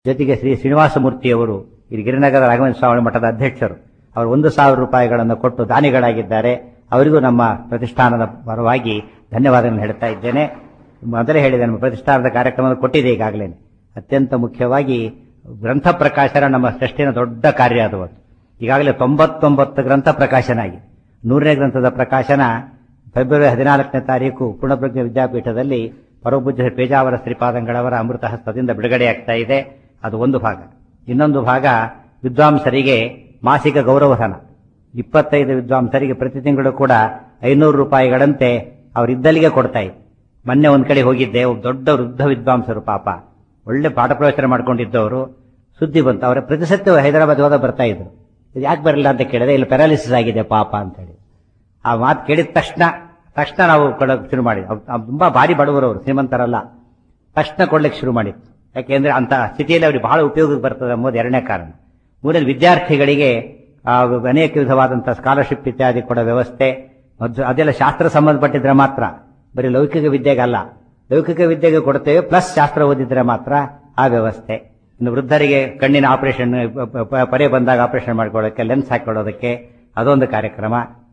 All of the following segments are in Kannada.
ಜೊತೆಗೆ ಶ್ರೀ ಶ್ರೀನಿವಾಸಮೂರ್ತಿಯವರು ಇಲ್ಲಿ ಗಿರಿನಗರ ರಾಘವೇಂದ್ರ ಸ್ವಾಮಿ ಮಠದ ಅಧ್ಯಕ್ಷರು ಅವರು ಒಂದು ಸಾವಿರ ರೂಪಾಯಿಗಳನ್ನು ಕೊಟ್ಟು ದಾನಿಗಳಾಗಿದ್ದಾರೆ ಅವರಿಗೂ ನಮ್ಮ ಪ್ರತಿಷ್ಠಾನದ ಪರವಾಗಿ ಧನ್ಯವಾದಗಳನ್ನು ಹೇಳ್ತಾ ಇದ್ದೇನೆ ಮೊದಲೇ ಹೇಳಿದೆ ನಮ್ಮ ಪ್ರತಿಷ್ಠಾನದ ಕಾರ್ಯಕ್ರಮ ಕೊಟ್ಟಿದೆ ಈಗಾಗಲೇ ಅತ್ಯಂತ ಮುಖ್ಯವಾಗಿ ಗ್ರಂಥ ಪ್ರಕಾಶನ ನಮ್ಮ ಟ್ರಸ್ಟಿನ ದೊಡ್ಡ ಕಾರ್ಯ ಅದು ಅದು. ಈಗಾಗಲೇ ತೊಂಬತ್ತೊಂಬತ್ತು ಗ್ರಂಥ ಪ್ರಕಾಶನ ಆಗಿದೆ ನೂರನೇ ಗ್ರಂಥದ ಪ್ರಕಾಶನ ಫೆಬ್ರವರಿ ಹದಿನಾಲ್ಕನೇ ತಾರೀಕು ಪೂರ್ಣಪ್ರಜ್ಞ ವಿದ್ಯಾಪೀಠದಲ್ಲಿ ಪರಮಪೂಜ್ಯ ಪೇಜಾವರ ಶ್ರೀಪಾದಂಗಳವರ ಅಮೃತ ಹಸ್ತದಿಂದ ಬಿಡುಗಡೆಯಾಗ್ತಾ ಇದೆ ಅದು ಒಂದು ಭಾಗ ಇನ್ನೊಂದು ಭಾಗ ವಿದ್ವಾಂಸರಿಗೆ ಮಾಸಿಕ ಗೌರವಧನ ಇಪ್ಪತ್ತೈದು ವಿದ್ವಾಂಸರಿಗೆ ಪ್ರತಿ ತಿಂಗಳು ಕೂಡ ಐನೂರು ರೂಪಾಯಿಗಳಂತೆ ಅವರಿದ್ದಲ್ಲಿಗೆ ಕೊಡ್ತಾ ಇದ್ರು ಮೊನ್ನೆ ಒಂದ್ ಕಡೆ ಹೋಗಿದ್ದೆ ಒಬ್ಬ ದೊಡ್ಡ ವೃದ್ಧ ವಿದ್ವಾಂಸರು ಪಾಪ ಒಳ್ಳೆ ಪಾಠ ಪ್ರವಚನ ಮಾಡ್ಕೊಂಡಿದ್ದವರು ಸುದ್ದಿ ಬಂತು ಅವರ ಪ್ರತಿ ಸತ್ಯ ಹೈದರಾಬಾದ್ ಹೋದ ಬರ್ತಾ ಇದ್ರು ಇದು ಯಾಕೆ ಬರಲಿಲ್ಲ ಅಂತ ಕೇಳಿದೆ ಇಲ್ಲಿ ಪ್ಯಾರಾಲಿಸಿಸ್ ಆಗಿದೆ ಪಾಪ ಅಂತ ಹೇಳಿ ಆ ಮಾತು ಕೇಳಿದ ತಕ್ಷಣ ತಕ್ಷಣ ನಾವು ಕೊಡೋಕೆ ಶುರು ಮಾಡಿ ತುಂಬಾ ಭಾರಿ ಬಡವರು ಅವರು ಶ್ರೀಮಂತರಲ್ಲ ತಕ್ಷಣ ಕೊಡ್ಲಿಕ್ಕೆ ಶುರು ಮಾಡಿತ್ತು ಯಾಕೆಂದ್ರೆ ಅಂತ ಸ್ಥಿತಿಯಲ್ಲಿ ಅವ್ರಿಗೆ ಬಹಳ ಉಪಯೋಗಕ್ಕೆ ಬರ್ತದೆ ಎಂಬುದು ಎರಡನೇ ಕಾರಣ ಮೂರನೇ ವಿದ್ಯಾರ್ಥಿಗಳಿಗೆ ಆ, ಅನೇಕ ವಿಧವಾದಂತಹ ಸ್ಕಾಲರ್ಶಿಪ್ ಇತ್ಯಾದಿ ಕೊಡೋ ವ್ಯವಸ್ಥೆ ಮತ್ತು ಅದೆಲ್ಲ ಶಾಸ್ತ್ರ ಸಂಬಂಧಪಟ್ಟಿದ್ರೆ ಮಾತ್ರ ಬರೀ ಲೌಕಿಕ ವಿದ್ಯೆಗೆ ಅಲ್ಲ ಲೌಕಿಕ ವಿದ್ಯೆಗೆ ಕೊಡ್ತೇವೆ ಪ್ಲಸ್ ಶಾಸ್ತ್ರ ಓದಿದ್ರೆ ಮಾತ್ರ ಆ ವ್ಯವಸ್ಥೆ ಇನ್ನು ವೃದ್ಧರಿಗೆ ಕಣ್ಣಿನ ಆಪರೇಷನ್ ಪರೆ ಬಂದಾಗ ಆಪರೇಷನ್ ಮಾಡ್ಕೊಳ್ಳೋಕೆ ಲೆನ್ಸ್ ಹಾಕೊಳ್ಳೋದಕ್ಕೆ ಅದೊಂದು ಕಾರ್ಯಕ್ರಮ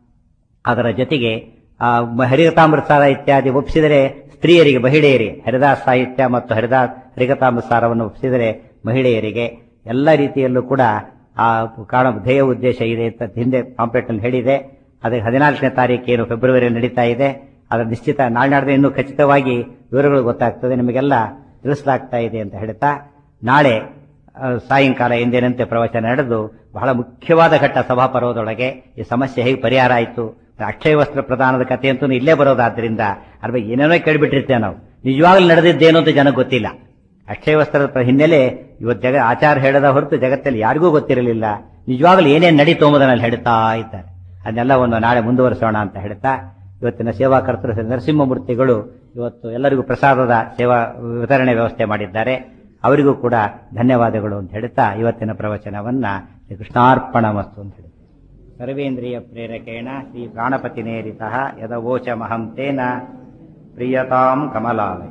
ಅದರ ಜೊತೆಗೆ ಆ, ಮ- ಹರಿಕತಾಮೃತಸಾರ ಇತ್ಯಾದಿ ಒಪ್ಪಿಸಿದರೆ ಸ್ತ್ರೀಯರಿಗೆ ಮಹಿಳೆಯರಿಗೆ ಹರಿದಾಸ್ ಸಾಹಿತ್ಯ ಮತ್ತು ಹರಿದಾಸ್ ಹರಿಕತಾಮೃತಸಾರವನ್ನು ಒಪ್ಪಿಸಿದರೆ ಮಹಿಳೆಯರಿಗೆ ಎಲ್ಲ ರೀತಿಯಲ್ಲೂ ಕೂಡ ಆ ಕಾರಣ ಧ್ಯೇಯ ಉದ್ದೇಶ ಇದೆ ಅಂತ ಹಿಂದೆ ಪಾಂಪ್ಲೆಟ್ ನಲ್ಲಿ ಹೇಳಿದೆ ಅದಕ್ಕೆ ಹದಿನಾಲ್ಕನೇ ತಾರೀಕು ಏನು ಫೆಬ್ರವರಿಯಲ್ಲಿ ನಡೀತಾ ಇದೆ ಅದರ ನಿಶ್ಚಿತ ನಾಳೆ ನಾಡ್ದು ಇನ್ನೂ ಖಚಿತವಾಗಿ ವಿವರಗಳು ಗೊತ್ತಾಗ್ತದೆ ನಿಮಗೆಲ್ಲ ತಿಳಿಸಲಾಗ್ತಾ ಇದೆ ಅಂತ ಹೇಳ್ತಾ ನಾಳೆ ಆ, ಸಾಯಂಕಾಲ ಎಂದಿನಂತೆ ಪ್ರವಚನ ನಡೆದು ಬಹಳ ಮುಖ್ಯವಾದ ಘಟ್ಟ ಸಭಾಪರ್ವದೊಳಗೆ ಈ ಸಮಸ್ಯೆ ಹೇಗೆ ಪರಿಹಾರ ಆಯಿತು ಅಕ್ಷಯ ವಸ್ತ್ರ ಪ್ರದಾನದ ಕಥೆ ಅಂತೂ ಇಲ್ಲೇ ಬರೋದಾದ್ರಿಂದ ಅದ್ರ ಬಗ್ಗೆ ಏನೇನೋ ಕೇಳಿಬಿಟ್ಟಿರ್ತೇವೆ ನಾವು ನಿಜವಾಗ್ಲೂ ನಡೆದಿದ್ದೇನು ಅಂತ ಜನಕ್ಕೆ ಗೊತ್ತಿಲ್ಲ ಅಕ್ಷಯ ವಸ್ತ್ರದ ಪ್ರ- ಹಿನ್ನೆಲೆ ಇವತ್ತು ಜಗ ಆಚಾರ ಹೇಳದ ಹೊರತು ಜಗತ್ತಲ್ಲಿ ಯಾರಿಗೂ ಗೊತ್ತಿರಲಿಲ್ಲ ನಿಜವಾಗ್ಲೂ ಏನೇನು ನಡೀತು ಎಂಬುದನ್ನು ಹೇಳ್ತಾ ಇದ್ದಾರೆ ಅದನ್ನೆಲ್ಲವನ್ನು ನಾಳೆ ಮುಂದುವರಿಸೋಣ ಅಂತ ಹೇಳ್ತಾ ಇವತ್ತಿನ ಸೇವಾಕರ್ತರು ಶ್ರೀ ನರಸಿಂಹಮೂರ್ತಿಗಳು ಇವತ್ತು ಎಲ್ಲರಿಗೂ ಪ್ರಸಾದದ ಸೇವಾ ವಿತರಣೆ ವ್ಯವಸ್ಥೆ ಮಾಡಿದ್ದಾರೆ ಅವರಿಗೂ ಕೂಡ ಧನ್ಯವಾದಗಳು ಅಂತ ಹೇಳ್ತಾ ಇವತ್ತಿನ ಪ್ರವಚನವನ್ನ ಶ್ರೀ ಕೃಷ್ಣಾರ್ಪಣ ಮಸ್ತು ಅಂತ ಹೇಳಿ ಸರ್ವೇಂದ್ರಿಯ ಪ್ರೇರಕೇಣ ಶ್ರೀ ಪ್ರಾಣಪತಿನೇರಿತ ಯದವೋಚಮಹಂ ತೇನ ಪ್ರಿಯತಾಂ ಕಮಲಾಲಯ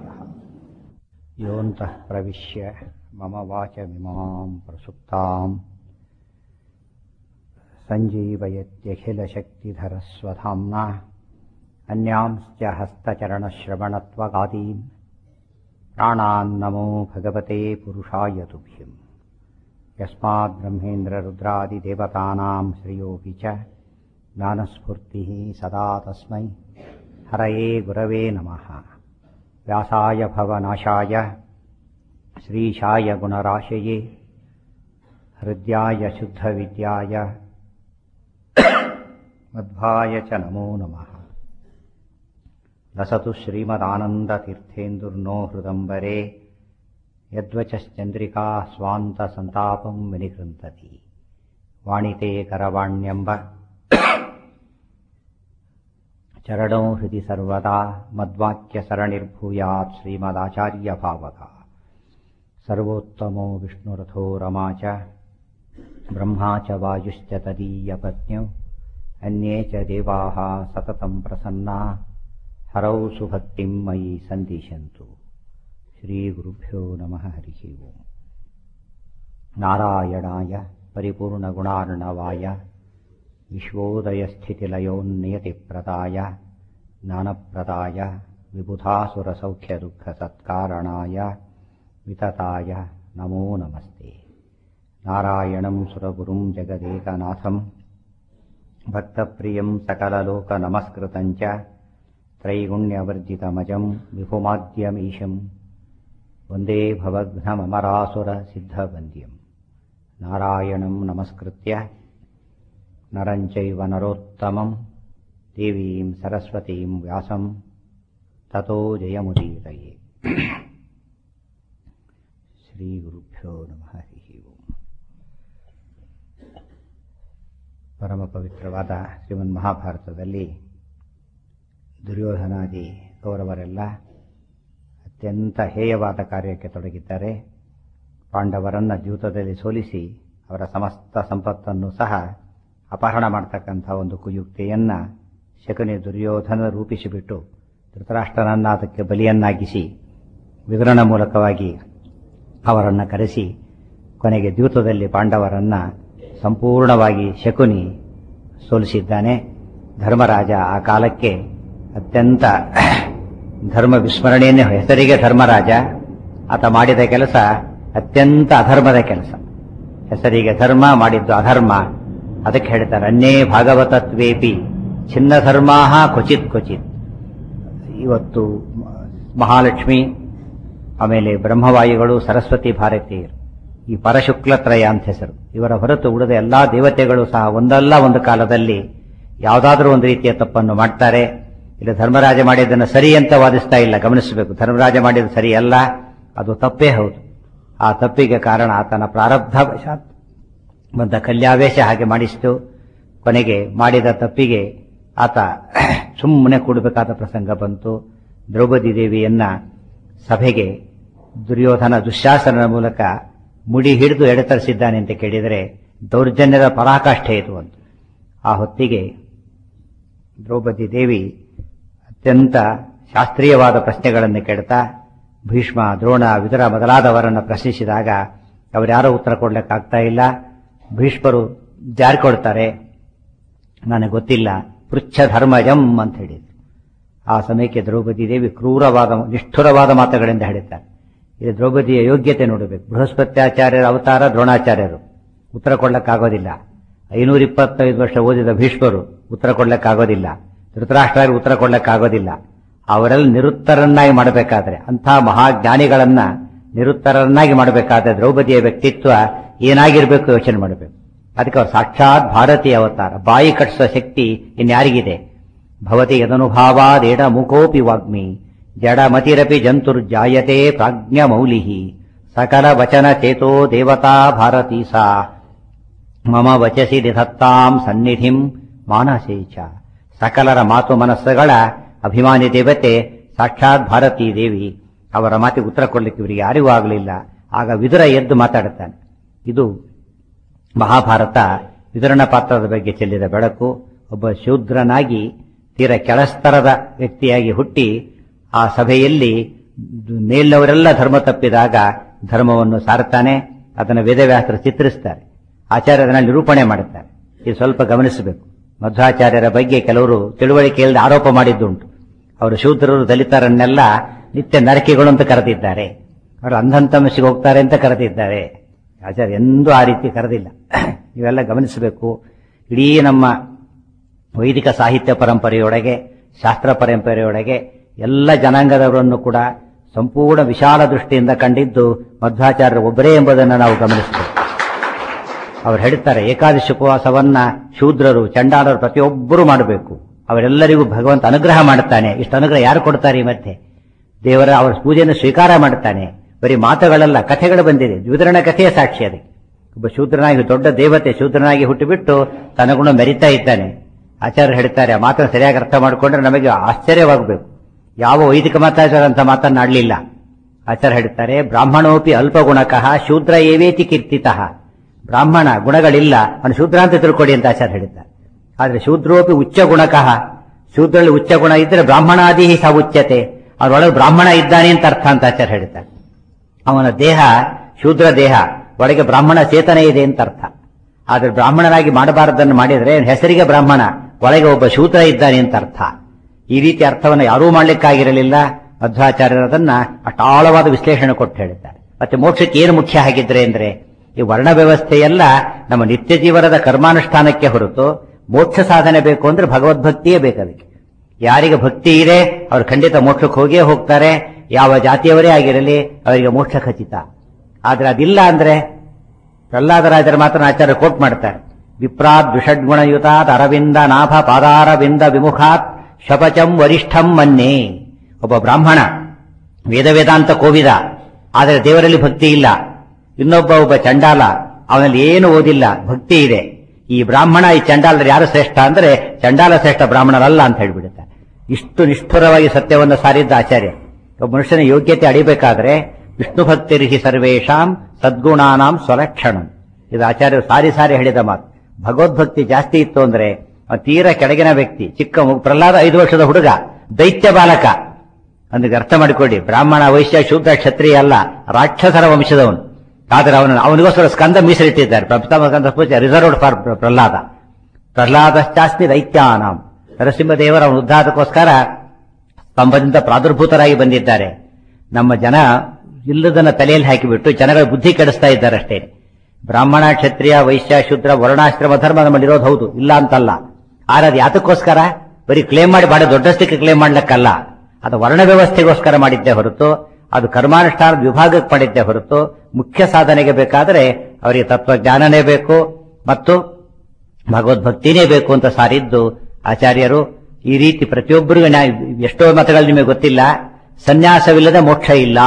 ಯೋಂತಃ ಪ್ರವಿಶ್ಯ ಮಮ ವಾಚಮಿಮಾಂ ಪ್ರಸುಪ್ತಾಂ सञ्जीवयत्यखिलशक्तिधरस्वधाम्ना अन्यांश्च हस्तचरणश्रवणत्वगादीन् प्राणान्नमो भगवते पुरुषाय तुभ्यम् यस्माद्ब्रह्मेन्द्ररुद्रादिदेवतानां श्रियोऽपि च ज्ञानस्फूर्तिः सदा तस्मै हरये गुरवे नमः व्यासाय भवनाशाय श्रीशाय गुणराशये हृद्याय शुद्धविद्याय मध्वाय च नमो नमः लसतु श्रीमदानन्दतीर्थेन्दुर्नो हृदम्बरे यद्वचश्चन्द्रिका स्वान्तसन्तापं विनिकृन्तति वाणिते करवाण्यम्ब चरणो हृदि सर्वदा मद्वाक्यसरणिर्भूयात् श्रीमदाचार्यभावका सर्वोत्तमो विष्णुरथो रमा च ब्रह्मा च वायुश्च तदीयपत्न्यौ अन्ये च देवाः सततं प्रसन्ना हरौ सुभक्तिं मयि सन्दिशन्तु श्रीगुरुभ्यो नमः हरिः ओम् नारायणाय परिपूर्णगुणार्णवाय विश्वोदयस्थितिलयोन्नियतिप्रदाय ज्ञानप्रदाय विबुधासुरसौख्यदुःखसत्कारणाय वितताय नमो नमस्ते नारायणं सुरगुरुं जगदेकनाथम् भक्तप्रियं सकललोकनमस्कृतं च त्रैगुण्यवर्जितमजं विभुमाद्यमीशं वन्दे भवघ्नममरासुरसिद्धवन्द्यं नारायणं नमस्कृत्य नरं चैव नरोत्तमं देवीं सरस्वतीं व्यासं ततो जयमुदीरये श्रीगुरुभ्यो नमः हरिः ओम् ಪರಮ ಪವಿತ್ರವಾದ ಶ್ರೀಮನ್ ಮಹಾಭಾರತದಲ್ಲಿ ದುರ್ಯೋಧನಾದಿ ಕೌರವರೆಲ್ಲ ಅತ್ಯಂತ ಹೇಯವಾದ ಕಾರ್ಯಕ್ಕೆ ತೊಡಗಿದ್ದಾರೆ ಪಾಂಡವರನ್ನ ದ್ಯೂತದಲ್ಲಿ ಸೋಲಿಸಿ ಅವರ ಸಮಸ್ತ ಸಂಪತ್ತನ್ನು ಸಹ ಅಪಹರಣ ಮಾಡ್ತಕ್ಕಂಥ ಒಂದು ಕುಯುಕ್ತಿಯನ್ನ ಶಕುನಿ ದುರ್ಯೋಧನ ರೂಪಿಸಿಬಿಟ್ಟು ಧೃತರಾಷ್ಟ್ರನನ್ನ ಅದಕ್ಕೆ ಬಲಿಯನ್ನಾಗಿಸಿ ವಿವರಣ ಮೂಲಕವಾಗಿ ಅವರನ್ನು ಕರೆಸಿ ಕೊನೆಗೆ ದ್ಯೂತದಲ್ಲಿ ಪಾಂಡವರನ್ನ ಸಂಪೂರ್ಣವಾಗಿ ಶಕುನಿ ಸೋಲಿಸಿದ್ದಾನೆ ಧರ್ಮರಾಜ ಆ ಕಾಲಕ್ಕೆ ಅತ್ಯಂತ ಧರ್ಮ ವಿಸ್ಮರಣೆಯನ್ನೇ ಹೆಸರಿಗೆ ಧರ್ಮರಾಜ ಆತ ಮಾಡಿದ ಕೆಲಸ ಅತ್ಯಂತ ಅಧರ್ಮದ ಕೆಲಸ ಹೆಸರಿಗೆ ಧರ್ಮ ಮಾಡಿದ್ದು ಅಧರ್ಮ ಅದಕ್ಕೆ ಹೇಳ್ತಾರೆ ಅನ್ನೇ ಭಾಗವತತ್ವೇಪಿ ಚಿನ್ನ ಧರ್ಮಾಹ ಕ್ವಚಿತ್ ಕ್ವಚಿತ್ ಇವತ್ತು ಮಹಾಲಕ್ಷ್ಮಿ ಆಮೇಲೆ ಬ್ರಹ್ಮವಾಯುಗಳು ಸರಸ್ವತಿ ಭಾರತೀಯರು ಈ ಪರಶುಕ್ಲತ್ರಯ ಅಂತ ಹೆಸರು ಇವರ ಹೊರತು ಉಳಿದ ಎಲ್ಲಾ ದೇವತೆಗಳು ಸಹ ಒಂದಲ್ಲ ಒಂದು ಕಾಲದಲ್ಲಿ ಯಾವುದಾದ್ರೂ ಒಂದು ರೀತಿಯ ತಪ್ಪನ್ನು ಮಾಡ್ತಾರೆ ಇಲ್ಲಿ ಧರ್ಮರಾಜ ಮಾಡಿದ್ದನ್ನು ಸರಿ ಅಂತ ವಾದಿಸ್ತಾ ಇಲ್ಲ ಗಮನಿಸಬೇಕು ಧರ್ಮರಾಜ ಮಾಡಿದ್ದು ಸರಿ ಅಲ್ಲ ಅದು ತಪ್ಪೇ ಹೌದು ಆ ತಪ್ಪಿಗೆ ಕಾರಣ ಆತನ ಪ್ರಾರಬ್ಧ ವಶಾತ್ ಬಂದ ಕಲ್ಯಾವೇಶ ಹಾಗೆ ಮಾಡಿಸಿತು ಕೊನೆಗೆ ಮಾಡಿದ ತಪ್ಪಿಗೆ ಆತ ಸುಮ್ಮನೆ ಕೂಡಬೇಕಾದ ಪ್ರಸಂಗ ಬಂತು ದ್ರೌಪದಿ ದೇವಿಯನ್ನ ಸಭೆಗೆ ದುರ್ಯೋಧನ ದುಶ್ಯಾಸನದ ಮೂಲಕ ಮುಡಿ ಹಿಡಿದು ಎಡೆತರಿಸಿದ್ದಾನೆ ಅಂತ ಕೇಳಿದರೆ ದೌರ್ಜನ್ಯದ ಪರಾಕಾಷ್ಠೆ ಇದು ಅಂತ ಆ ಹೊತ್ತಿಗೆ ದ್ರೌಪದಿ ದೇವಿ ಅತ್ಯಂತ ಶಾಸ್ತ್ರೀಯವಾದ ಪ್ರಶ್ನೆಗಳನ್ನು ಕೇಳ್ತಾ ಭೀಷ್ಮ ದ್ರೋಣ ವಿದುರ ಮೊದಲಾದವರನ್ನು ಪ್ರಶ್ನಿಸಿದಾಗ ಅವರ್ಯಾರೋ ಉತ್ತರ ಕೊಡ್ಲಿಕ್ಕಾಗ್ತಾ ಇಲ್ಲ ಭೀಷ್ಮರು ಜಾರಿ ಕೊಡ್ತಾರೆ ನನಗೆ ಗೊತ್ತಿಲ್ಲ ಪೃಚ್ಛ ಧರ್ಮಜಂ ಅಂತ ಹೇಳಿದ್ರು ಆ ಸಮಯಕ್ಕೆ ದ್ರೌಪದಿ ದೇವಿ ಕ್ರೂರವಾದ ನಿಷ್ಠುರವಾದ ಮಾತುಗಳಿಂದ ಹೇಳಿದ್ದಾರೆ ಇದು ದ್ರೌಪದಿಯ ಯೋಗ್ಯತೆ ನೋಡಬೇಕು ಬೃಹಸ್ಪತ್ಯಾಚಾರ್ಯರ ಅವತಾರ ದ್ರೋಣಾಚಾರ್ಯರು ಉತ್ತರ ಕೊಡ್ಲಿಕ್ಕಾಗೋದಿಲ್ಲ ಐನೂರ ಇಪ್ಪತ್ತೈದು ವರ್ಷ ಓದಿದ ಭೀಷ್ಮರು ಉತ್ತರ ಕೊಡ್ಲಿಕ್ಕಾಗೋದಿಲ್ಲ ಧೃತರಾಷ್ಟ್ರ ಉತ್ತರ ಕೊಡ್ಲಿಕ್ಕಾಗೋದಿಲ್ಲ ಅವರೆಲ್ಲ ನಿರುತ್ತರನ್ನಾಗಿ ಮಾಡಬೇಕಾದ್ರೆ ಅಂಥ ಮಹಾಜ್ಞಾನಿಗಳನ್ನ ನಿರುತ್ತರನ್ನಾಗಿ ಮಾಡಬೇಕಾದ್ರೆ ದ್ರೌಪದಿಯ ವ್ಯಕ್ತಿತ್ವ ಏನಾಗಿರ್ಬೇಕು ಯೋಚನೆ ಮಾಡಬೇಕು ಅದಕ್ಕೆ ಅವ್ರು ಸಾಕ್ಷಾತ್ ಭಾರತೀಯ ಅವತಾರ ಬಾಯಿ ಕಟ್ಟಿಸುವ ಶಕ್ತಿ ಇನ್ಯಾರಿಗಿದೆ ಭವತಿ ಯದನುಭಾವಾದೇಡ ಮುಖೋಪಿ ವಾಗ್ಮಿ ಜಡಮತಿರಪಿ ಜಂತುರ್ಜಾಯತೆ ಪ್ರಾಜ್ಞ ಮೌಲಿ ಸಕಲ ವಚನ ಚೇತೋ ದೇವತಾ ಭಾರತೀ ಸಾ ಮಮ ವಚಸಿ ನಿಧತ್ತಾಂ ಸನ್ನಿಧಿಂ ಮಾನಸೇಚ ಸಕಲರ ಮಾತು ಮನಸ್ಸುಗಳ ಅಭಿಮಾನಿ ದೇವತೆ ಸಾಕ್ಷಾತ್ ಭಾರತೀ ದೇವಿ ಅವರ ಮಾತಿಗೆ ಉತ್ತರ ಕೊಡ್ಲಿಕ್ಕೆ ಇವರಿಗೆ ಯಾರಿಗೂ ಆಗಲಿಲ್ಲ ಆಗ ವಿದುರ ಎದ್ದು ಮಾತಾಡುತ್ತಾನೆ ಇದು ಮಹಾಭಾರತ ವಿದುರನ ಪಾತ್ರದ ಬಗ್ಗೆ ಚೆಲ್ಲಿದ ಬೆಳಕು ಒಬ್ಬ ಶೂದ್ರನಾಗಿ ತೀರ ಕೆಳಸ್ತರದ ವ್ಯಕ್ತಿಯಾಗಿ ಹುಟ್ಟಿ ಆ ಸಭೆಯಲ್ಲಿ ಮೇಲಿನವರೆಲ್ಲ ಧರ್ಮ ತಪ್ಪಿದಾಗ ಧರ್ಮವನ್ನು ಸಾರುತ್ತಾನೆ ಅದನ್ನು ವೇದವ್ಯಾಸರು ಚಿತ್ರಿಸ್ತಾರೆ ಆಚಾರ್ಯರನ್ನ ನಿರೂಪಣೆ ಮಾಡುತ್ತಾರೆ ಇದು ಸ್ವಲ್ಪ ಗಮನಿಸಬೇಕು ಮಧ್ವಾಚಾರ್ಯರ ಬಗ್ಗೆ ಕೆಲವರು ತಿಳುವಳಿಕೆಯಲ್ಲಿ ಆರೋಪ ಮಾಡಿದ್ದುಂಟು ಅವರು ಶೂದ್ರರು ದಲಿತರನ್ನೆಲ್ಲ ನಿತ್ಯ ನರಕಿಗಳು ಅಂತ ಕರೆದಿದ್ದಾರೆ ಅವರು ಅಂಧಂತಮಸಿಗೆ ಹೋಗ್ತಾರೆ ಅಂತ ಕರೆದಿದ್ದಾರೆ ಆಚಾರ್ಯ ಎಂದೂ ಆ ರೀತಿ ಕರೆದಿಲ್ಲ ಇವೆಲ್ಲ ಗಮನಿಸಬೇಕು ಇಡೀ ನಮ್ಮ ವೈದಿಕ ಸಾಹಿತ್ಯ ಪರಂಪರೆಯೊಳಗೆ ಶಾಸ್ತ್ರ ಪರಂಪರೆಯೊಳಗೆ ಎಲ್ಲ ಜನಾಂಗದವರನ್ನು ಕೂಡ ಸಂಪೂರ್ಣ ವಿಶಾಲ ದೃಷ್ಟಿಯಿಂದ ಕಂಡಿದ್ದು ಮಧ್ವಾಚಾರ್ಯರು ಒಬ್ಬರೇ ಎಂಬುದನ್ನು ನಾವು ಗಮನಿಸಬೇಕು ಅವರು ಹೇಳ್ತಾರೆ ಏಕಾದಶಿ ಉಪವಾಸವನ್ನ ಶೂದ್ರರು ಚಂಡಾಲರು ಪ್ರತಿಯೊಬ್ಬರೂ ಮಾಡಬೇಕು ಅವರೆಲ್ಲರಿಗೂ ಭಗವಂತ ಅನುಗ್ರಹ ಮಾಡುತ್ತಾನೆ ಇಷ್ಟು ಅನುಗ್ರಹ ಯಾರು ಕೊಡ್ತಾರೆ ಈ ಮಧ್ಯೆ ದೇವರ ಅವರ ಪೂಜೆಯನ್ನು ಸ್ವೀಕಾರ ಮಾಡುತ್ತಾನೆ ಬರೀ ಮಾತುಗಳಲ್ಲ ಕಥೆಗಳು ಬಂದಿದೆ ವಿತರಣ ಕಥೆಯ ಸಾಕ್ಷಿ ಅದಕ್ಕೆ ಒಬ್ಬ ಶೂದ್ರನಾಗಿ ದೊಡ್ಡ ದೇವತೆ ಶೂದ್ರನಾಗಿ ಹುಟ್ಟುಬಿಟ್ಟು ತನಗುಣ ಮೆರಿತಾ ಇದ್ದಾನೆ ಆಚಾರ್ಯರು ಹೇಳ್ತಾರೆ ಆ ಮಾತನ್ನು ಸರಿಯಾಗಿ ಅರ್ಥ ಮಾಡಿಕೊಂಡ್ರೆ ನಮಗೆ ಆಶ್ಚರ್ಯವಾಗಬೇಕು ಯಾವ ವೈದಿಕ ಮಾತಾಚಾರ ಅಂತ ಮಾತನ್ನಾಡಲಿಲ್ಲ ಆಚಾರ್ಯ ಹೇಳ್ತಾರೆ ಬ್ರಾಹ್ಮಣೋಪಿ ಅಲ್ಪ ಗುಣಕಃ ಶೂದ್ರ ಏವೇತಿ ಕೀರ್ತಿತಃ ಬ್ರಾಹ್ಮಣ ಗುಣಗಳಿಲ್ಲ ಅವನು ಶೂದ್ರ ಅಂತ ತಿಳ್ಕೊಡಿ ಅಂತ ಆಚಾರ್ಯ ಹೇಳಿದ್ದಾರೆ ಆದ್ರೆ ಶೂದ್ರೋಪಿ ಉಚ್ಚ ಗುಣಕಃ ಶೂದ್ರಲ್ಲಿ ಉಚ್ಚ ಗುಣ ಇದ್ರೆ ಬ್ರಾಹ್ಮಣಾದಿ ಸ ಉಚ್ಚತೆ ಅವರೊಳಗೆ ಬ್ರಾಹ್ಮಣ ಇದ್ದಾನೆ ಅಂತ ಅರ್ಥ ಅಂತ ಆಚಾರ್ಯ ಹೇಳ್ತಾರೆ ಅವನ ದೇಹ ಶೂದ್ರ ದೇಹ ಒಳಗೆ ಬ್ರಾಹ್ಮಣ ಚೇತನ ಇದೆ ಅಂತ ಅರ್ಥ ಆದ್ರೆ ಬ್ರಾಹ್ಮಣನಾಗಿ ಮಾಡಬಾರದನ್ನು ಮಾಡಿದ್ರೆ ಹೆಸರಿಗೆ ಬ್ರಾಹ್ಮಣ ಒಳಗೆ ಒಬ್ಬ ಶೂದ್ರ ಇದ್ದಾನೆ ಅಂತ ಅರ್ಥ ಈ ರೀತಿ ಅರ್ಥವನ್ನು ಯಾರೂ ಮಾಡ್ಲಿಕ್ಕಾಗಿರಲಿಲ್ಲ ಮಧ್ವಾಚಾರ್ಯರದನ್ನ ಅಟಾಳವಾದ ವಿಶ್ಲೇಷಣೆ ಕೊಟ್ಟು ಹೇಳಿದ್ದಾರೆ ಮತ್ತೆ ಮೋಕ್ಷಕ್ಕೆ ಏನು ಮುಖ್ಯ ಆಗಿದ್ರೆ ಅಂದ್ರೆ ಈ ವರ್ಣ ವ್ಯವಸ್ಥೆಯೆಲ್ಲ ನಮ್ಮ ನಿತ್ಯ ಜೀವನದ ಕರ್ಮಾನುಷ್ಠಾನಕ್ಕೆ ಹೊರತು ಮೋಕ್ಷ ಸಾಧನೆ ಬೇಕು ಅಂದ್ರೆ ಭಗವದ್ಭಕ್ತಿಯೇ ಬೇಕದಕ್ಕೆ ಯಾರಿಗೆ ಭಕ್ತಿ ಇದೆ ಅವರು ಖಂಡಿತ ಮೋಕ್ಷಕ್ಕೆ ಹೋಗೇ ಹೋಗ್ತಾರೆ ಯಾವ ಜಾತಿಯವರೇ ಆಗಿರಲಿ ಅವರಿಗೆ ಮೋಕ್ಷ ಖಚಿತ ಆದ್ರೆ ಅದಿಲ್ಲ ಅಂದ್ರೆ ಪ್ರಹ್ಲಾದರಾಜರ ಮಾತ್ರ ಆಚಾರ್ಯ ಕೋಟ್ ಮಾಡ್ತಾರೆ ವಿಪ್ರಾತ್ ದ್ವಿಷಡ್ಗುಣಯುತಾತ್ ಅರವಿಂದ ನಾಭ ಪಾದಾರವಿಂದ ವಿಮುಖಾತ್ ಶಪಚಂ ವರಿಷ್ಠಂ ಮನ್ನೆ ಒಬ್ಬ ಬ್ರಾಹ್ಮಣ ವೇದ ವೇದಾಂತ ಕೋವಿದ ಆದರೆ ದೇವರಲ್ಲಿ ಭಕ್ತಿ ಇಲ್ಲ ಇನ್ನೊಬ್ಬ ಒಬ್ಬ ಚಂಡಾಲ ಅವನಲ್ಲಿ ಏನು ಓದಿಲ್ಲ ಭಕ್ತಿ ಇದೆ ಈ ಬ್ರಾಹ್ಮಣ ಈ ಚಂಡಾಲರು ಯಾರು ಶ್ರೇಷ್ಠ ಅಂದ್ರೆ ಚಂಡಾಲ ಶ್ರೇಷ್ಠ ಬ್ರಾಹ್ಮಣರಲ್ಲ ಅಂತ ಹೇಳ್ಬಿಡುತ್ತಾರೆ ಇಷ್ಟು ನಿಷ್ಠುರವಾಗಿ ಸತ್ಯವನ್ನು ಸಾರಿದ್ದ ಆಚಾರ್ಯ ಒಬ್ಬ ಮನುಷ್ಯನ ಯೋಗ್ಯತೆ ಅಡಿಬೇಕಾದ್ರೆ ವಿಷ್ಣು ಭಕ್ತಿರಿಹಿ ಸರ್ವೇಶಾಂ ಸದ್ಗುಣಾನಾಂ ಸ್ವಲಕ್ಷಣಂ ಇದು ಆಚಾರ್ಯರು ಸಾರಿ ಸಾರಿ ಹೇಳಿದ ಮಾತು ಭಗವದ್ಭಕ್ತಿ ಜಾಸ್ತಿ ಇತ್ತು ಅಂದ್ರೆ ಅವ ತೀರ ಕೆಳಗಿನ ವ್ಯಕ್ತಿ ಚಿಕ್ಕ ಮಗು ಪ್ರಹ್ಲಾದ ಐದು ವರ್ಷದ ಹುಡುಗ ದೈತ್ಯ ಬಾಲಕ ಅಂದಿಗೆ ಅರ್ಥ ಮಾಡಿಕೊಳ್ಳಿ ಬ್ರಾಹ್ಮಣ ವೈಶ್ಯ ಶೂದ್ರ ಕ್ಷತ್ರಿಯ ಅಲ್ಲ ರಾಕ್ಷಸರ ವಂಶದವನು ಆದ್ರೆ ಅವನು ಅವನಿಗೋಸ್ಕರ ಸ್ಕಂದ ಮೀಸಲಿಟ್ಟಿದ್ದಾರೆ ಪ್ರಥಮ ಸ್ಕಂದ ಪೂಜೆ ರಿಸರ್ವ್ಡ್ ಫಾರ್ ಪ್ರಹ್ಲಾದ ಪ್ರಹ್ಲಾದಶ್ಚಾಸ್ಮಿ ದೈತ್ಯಾನಾಂ ನರಸಿಂಹದೇವರ ಅವನ ಉದ್ಧಾರಕ್ಕೋಸ್ಕರ ಸ್ತಂಭದಿಂದ ಪ್ರಾದುರ್ಭೂತರಾಗಿ ಬಂದಿದ್ದಾರೆ ನಮ್ಮ ಜನ ಇಲ್ಲದನ್ನ ತಲೆಯಲ್ಲಿ ಹಾಕಿಬಿಟ್ಟು ಜನಗಳ ಬುದ್ಧಿ ಕೆಡಿಸ್ತಾ ಇದ್ದಾರೆ ಅಷ್ಟೇ ಬ್ರಾಹ್ಮಣ ಕ್ಷತ್ರಿಯ ವೈಶ್ಯ ಶೂದ್ರ ವರ್ಣಾಶ್ರಮ ಧರ್ಮ ನಮ್ಮಲ್ಲಿರೋದು ಹೌದು ಇಲ್ಲ ಅಂತಲ್ಲ ಆದ್ರೆ ಅದು ಯಾತಕ್ಕೋಸ್ಕರ ಬರೀ ಕ್ಲೇಮ್ ಮಾಡಿ ಬಾಡ ದೊಡ್ಡಷ್ಟಕ್ಕೆ ಕ್ಲೇಮ್ ಮಾಡ್ಲಿಕ್ಕಲ್ಲ ಅದು ವರ್ಣ ವ್ಯವಸ್ಥೆಗೋಸ್ಕರ ಮಾಡಿದ್ದೆ ಹೊರತು ಅದು ಕರ್ಮಾನುಷ್ಠಾನದ ವಿಭಾಗಕ್ಕೆ ಮಾಡಿದ್ದೆ ಹೊರತು ಮುಖ್ಯ ಸಾಧನೆಗೆ ಬೇಕಾದರೆ ಅವರಿಗೆ ತತ್ವಜ್ಞಾನನೇ ಬೇಕು ಮತ್ತು ಭಗವದ್ಭಕ್ತಿನೇ ಬೇಕು ಅಂತ ಸಾರಿದ್ದು ಆಚಾರ್ಯರು ಈ ರೀತಿ ಪ್ರತಿಯೊಬ್ಬರಿಗೂ ನ್ಯಾಯ ಎಷ್ಟೋ ಮತಗಳು ನಿಮಗೆ ಗೊತ್ತಿಲ್ಲ ಸನ್ಯಾಸವಿಲ್ಲದೆ ಮೋಕ್ಷ ಇಲ್ಲ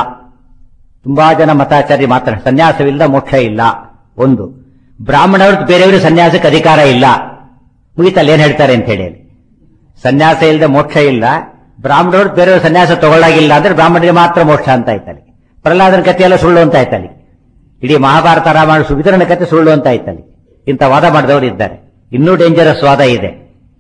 ತುಂಬಾ ಜನ ಮತಾಚಾರ್ಯ ಮಾತ್ರ ಸನ್ಯಾಸವಿಲ್ಲದ ಮೋಕ್ಷ ಇಲ್ಲ ಒಂದು ಬ್ರಾಹ್ಮಣರು ಬೇರೆಯವರು ಸನ್ಯಾಸಕ್ಕೆ ಅಧಿಕಾರ ಇಲ್ಲ ಮುಗಿತಲ್ಲ ಏನ್ ಹೇಳ್ತಾರೆ ಅಂತ ಹೇಳಿ ಅಲ್ಲಿ. ಸನ್ಯಾಸ ಇಲ್ಲದೆ ಮೋಕ್ಷ ಇಲ್ಲ ಬ್ರಾಹ್ಮಣರು ಬೇರೆಯವರು ಸನ್ಯಾಸ ತಗೊಳ್ಳಾಗಿಲ್ಲ ಅಂದ್ರೆ ಬ್ರಾಹ್ಮಣರಿಗೆ ಮಾತ್ರ ಮೋಕ್ಷ ಅಂತ ಆಯ್ತಲ್ಲಿ ಪ್ರಹ್ಲಾದನ ಕಥೆಯೆಲ್ಲ ಸುಳ್ಳು ಅಂತ ಆಯ್ತಲ್ಲಿ ಇಡೀ ಮಹಾಭಾರತ ರಾಮಾಯಣ ಸುವಿತರಣ ಕಥೆ ಸುಳ್ಳು ಅಂತ ಆಯ್ತಲ್ಲಿ ಇಂಥ ವಾದ ಮಾಡಿದವರು ಇದ್ದಾರೆ ಇನ್ನೂ ಡೇಂಜರಸ್ ವಾದ ಇದೆ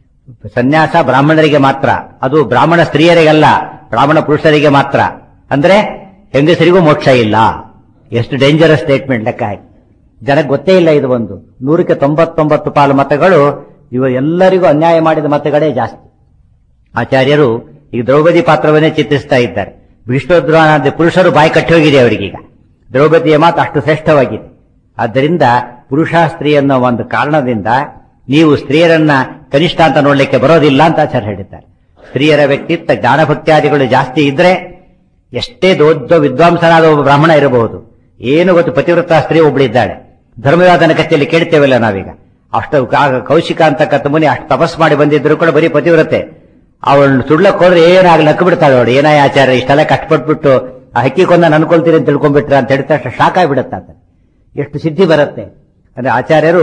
ಸನ್ಯಾಸ ಬ್ರಾಹ್ಮಣರಿಗೆ ಮಾತ್ರ ಅದು ಬ್ರಾಹ್ಮಣ ಸ್ತ್ರೀಯರಿಗಲ್ಲ ಬ್ರಾಹ್ಮಣ ಪುರುಷರಿಗೆ ಮಾತ್ರ ಅಂದ್ರೆ ಹೆಂಗಸರಿಗೂ ಮೋಕ್ಷ ಇಲ್ಲ ಎಷ್ಟು ಡೇಂಜರಸ್ ಸ್ಟೇಟ್ಮೆಂಟ್ ಲೆಕ್ಕ ಹಾಕಿ ಜನಕ್ಕೆ ಗೊತ್ತೇ ಇಲ್ಲ ಇದು ಒಂದು ನೂರಕ್ಕೆ ತೊಂಬತ್ತೊಂಬತ್ತು ಪಾಲು ಮತಗಳು ಇವ ಎಲ್ಲರಿಗೂ ಅನ್ಯಾಯ ಮಾಡಿದ ಮತಗಳೇ ಜಾಸ್ತಿ ಆಚಾರ್ಯರು ಈಗ ದ್ರೌಪದಿ ಪಾತ್ರವನ್ನೇ ಚಿತ್ರಿಸ್ತಾ ಇದ್ದಾರೆ ಭೀಷ್ಮದ್ರೋಣಾದಿ ಪುರುಷರು ಬಾಯಿ ಕಟ್ಟಿ ಹೋಗಿದೆ ಅವರಿಗೀಗ ದ್ರೌಪದಿಯ ಮಾತು ಅಷ್ಟು ಶ್ರೇಷ್ಠವಾಗಿದೆ ಆದ್ದರಿಂದ ಪುರುಷ ಸ್ತ್ರೀ ಅನ್ನೋ ಒಂದು ಕಾರಣದಿಂದ ನೀವು ಸ್ತ್ರೀಯರನ್ನ ಕನಿಷ್ಠ ಅಂತ ನೋಡ್ಲಿಕ್ಕೆ ಬರೋದಿಲ್ಲ ಅಂತ ಆಚಾರ್ಯ ಹೇಳಿದ್ದಾರೆ ಸ್ತ್ರೀಯರ ವ್ಯಕ್ತಿತ್ವ ಜ್ಞಾನಭಕ್ತ್ಯಾದಿಗಳು ಜಾಸ್ತಿ ಇದ್ರೆ ಎಷ್ಟೇ ದೊಡ್ಡ ವಿದ್ವಾಂಸನಾದ ಒಬ್ಬ ಬ್ರಾಹ್ಮಣ ಇರಬಹುದು ಏನು ಗೊತ್ತು ಪತಿವ್ರತ ಸ್ತ್ರೀ ಒಬ್ಬಳಿದ್ದಾಳೆ ಧರ್ಮವಾದನ ಕಥೆಯಲ್ಲಿ ಕೇಳ್ತೇವಲ್ಲ ನಾವೀಗ ಅಷ್ಟು ಕಾ- ಕೌಶಿಕ ಅಂತಕ್ಕಂಥ ಮುನಿ ಅಷ್ಟು ತಪಸ್ ಮಾಡಿ ಬಂದಿದ್ರು ಕೂಡ ಬರೀ ಪತಿವ್ರತೆ ಅವಳು ಸುಡ್ಲಕ್ ಹೋದ್ರೆ ಏನಾಗಲಿ ನಕ್ಕು ಬಿಡ್ತಾಳೆ ಅವಳು ಏನಾಯ ಆಚಾರ ಇಷ್ಟೆಲ್ಲ ಕಷ್ಟಪಟ್ಬಿಟ್ಟು ಆ ಹಕ್ಕಿ ಕೊಂದ ಅನ್ಕೊಳ್ತೀರಿ ಅಂತ ತಿಳ್ಕೊಂಡ್ಬಿಟ್ರೆ ಅಂತ ಹೇಳಿದ ತಕ್ಷಣ ಶಾಕ್ ಆಗಿಬಿಡುತ್ತೆ ಆತ ಎಷ್ಟು ಸಿದ್ಧಿ ಬರುತ್ತೆ ಅಂದ್ರೆ ಆಚಾರ್ಯರು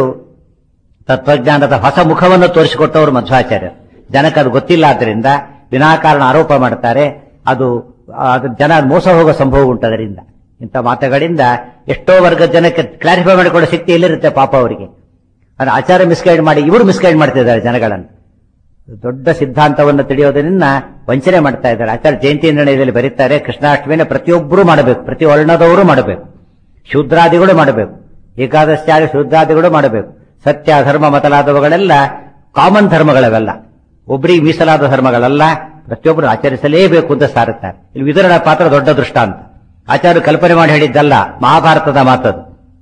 ತತ್ವಜ್ಞಾನದ ಹೊಸ ಮುಖವನ್ನು ತೋರಿಸಿಕೊಟ್ಟವರು ಮಧ್ವಾಚಾರ್ಯರು ಜನಕ್ಕೆ ಅದು ಗೊತ್ತಿಲ್ಲ ಆದ್ದರಿಂದ ವಿನಾಕಾರಣ ಆರೋಪ ಮಾಡ್ತಾರೆ ಅದು ಅದು ಜನ ಮೋಸ ಹೋಗೋ ಸಂಭವ ಉಂಟು ಅದರಿಂದ ಇಂಥ ಮಾತುಗಳಿಂದ ಎಷ್ಟೋ ವರ್ಗದ ಜನಕ್ಕೆ ಕ್ಲಾರಿಫೈ ಮಾಡಿಕೊಳ್ಳೋ ಶಕ್ತಿ ಎಲ್ಲಿರುತ್ತೆ ಪಾಪ ಅವರಿಗೆ ಅಂದ್ರೆ ಆಚಾರ ಮಿಸ್ಗೈಡ್ ಮಾಡಿ ಇವರು ಮಿಸ್ಗೈಡ್ ಮಾಡ್ತಿದ್ದಾರೆ ಜನಗಳನ್ನು ದೊಡ್ಡ ಸಿದ್ಧಾಂತವನ್ನು ತಿಳಿಯೋದರಿಂದ ವಂಚನೆ ಮಾಡ್ತಾ ಇದ್ದಾರೆ ಆಚಾರ್ಯ ಜಯಂತಿ ನಿರ್ಣಯದಲ್ಲಿ ಬರೀತಾರೆ ಕೃಷ್ಣಾಷ್ಟಮಿನ ಪ್ರತಿಯೊಬ್ಬರೂ ಮಾಡಬೇಕು ಪ್ರತಿ ವರ್ಣದವರು ಮಾಡಬೇಕು ಶೂದ್ರಾದಿಗಳು ಮಾಡಬೇಕು ಏಕಾದಶ್ಯಾದಿ ಶೂದ್ರಾದಿಗಳು ಮಾಡಬೇಕು ಸತ್ಯ ಧರ್ಮ ಮೊದಲಾದವುಗಳೆಲ್ಲ ಕಾಮನ್ ಧರ್ಮಗಳವೆಲ್ಲ ಒಬ್ಬರಿಗೆ ಮೀಸಲಾದ ಧರ್ಮಗಳಲ್ಲ ಪ್ರತಿಯೊಬ್ಬರು ಆಚರಿಸಲೇಬೇಕು ಅಂತ ಸಾರುತ್ತಾರೆ ಇಲ್ಲಿ ವಿತರಣಾ ಪಾತ್ರ ದೊಡ್ಡ ದೃಷ್ಟಾಂತ ಆಚಾರ್ಯ ಕಲ್ಪನೆ ಮಾಡಿ ಹೇಳಿದ್ದಲ್ಲ ಮಹಾಭಾರತದ ಮಾತದು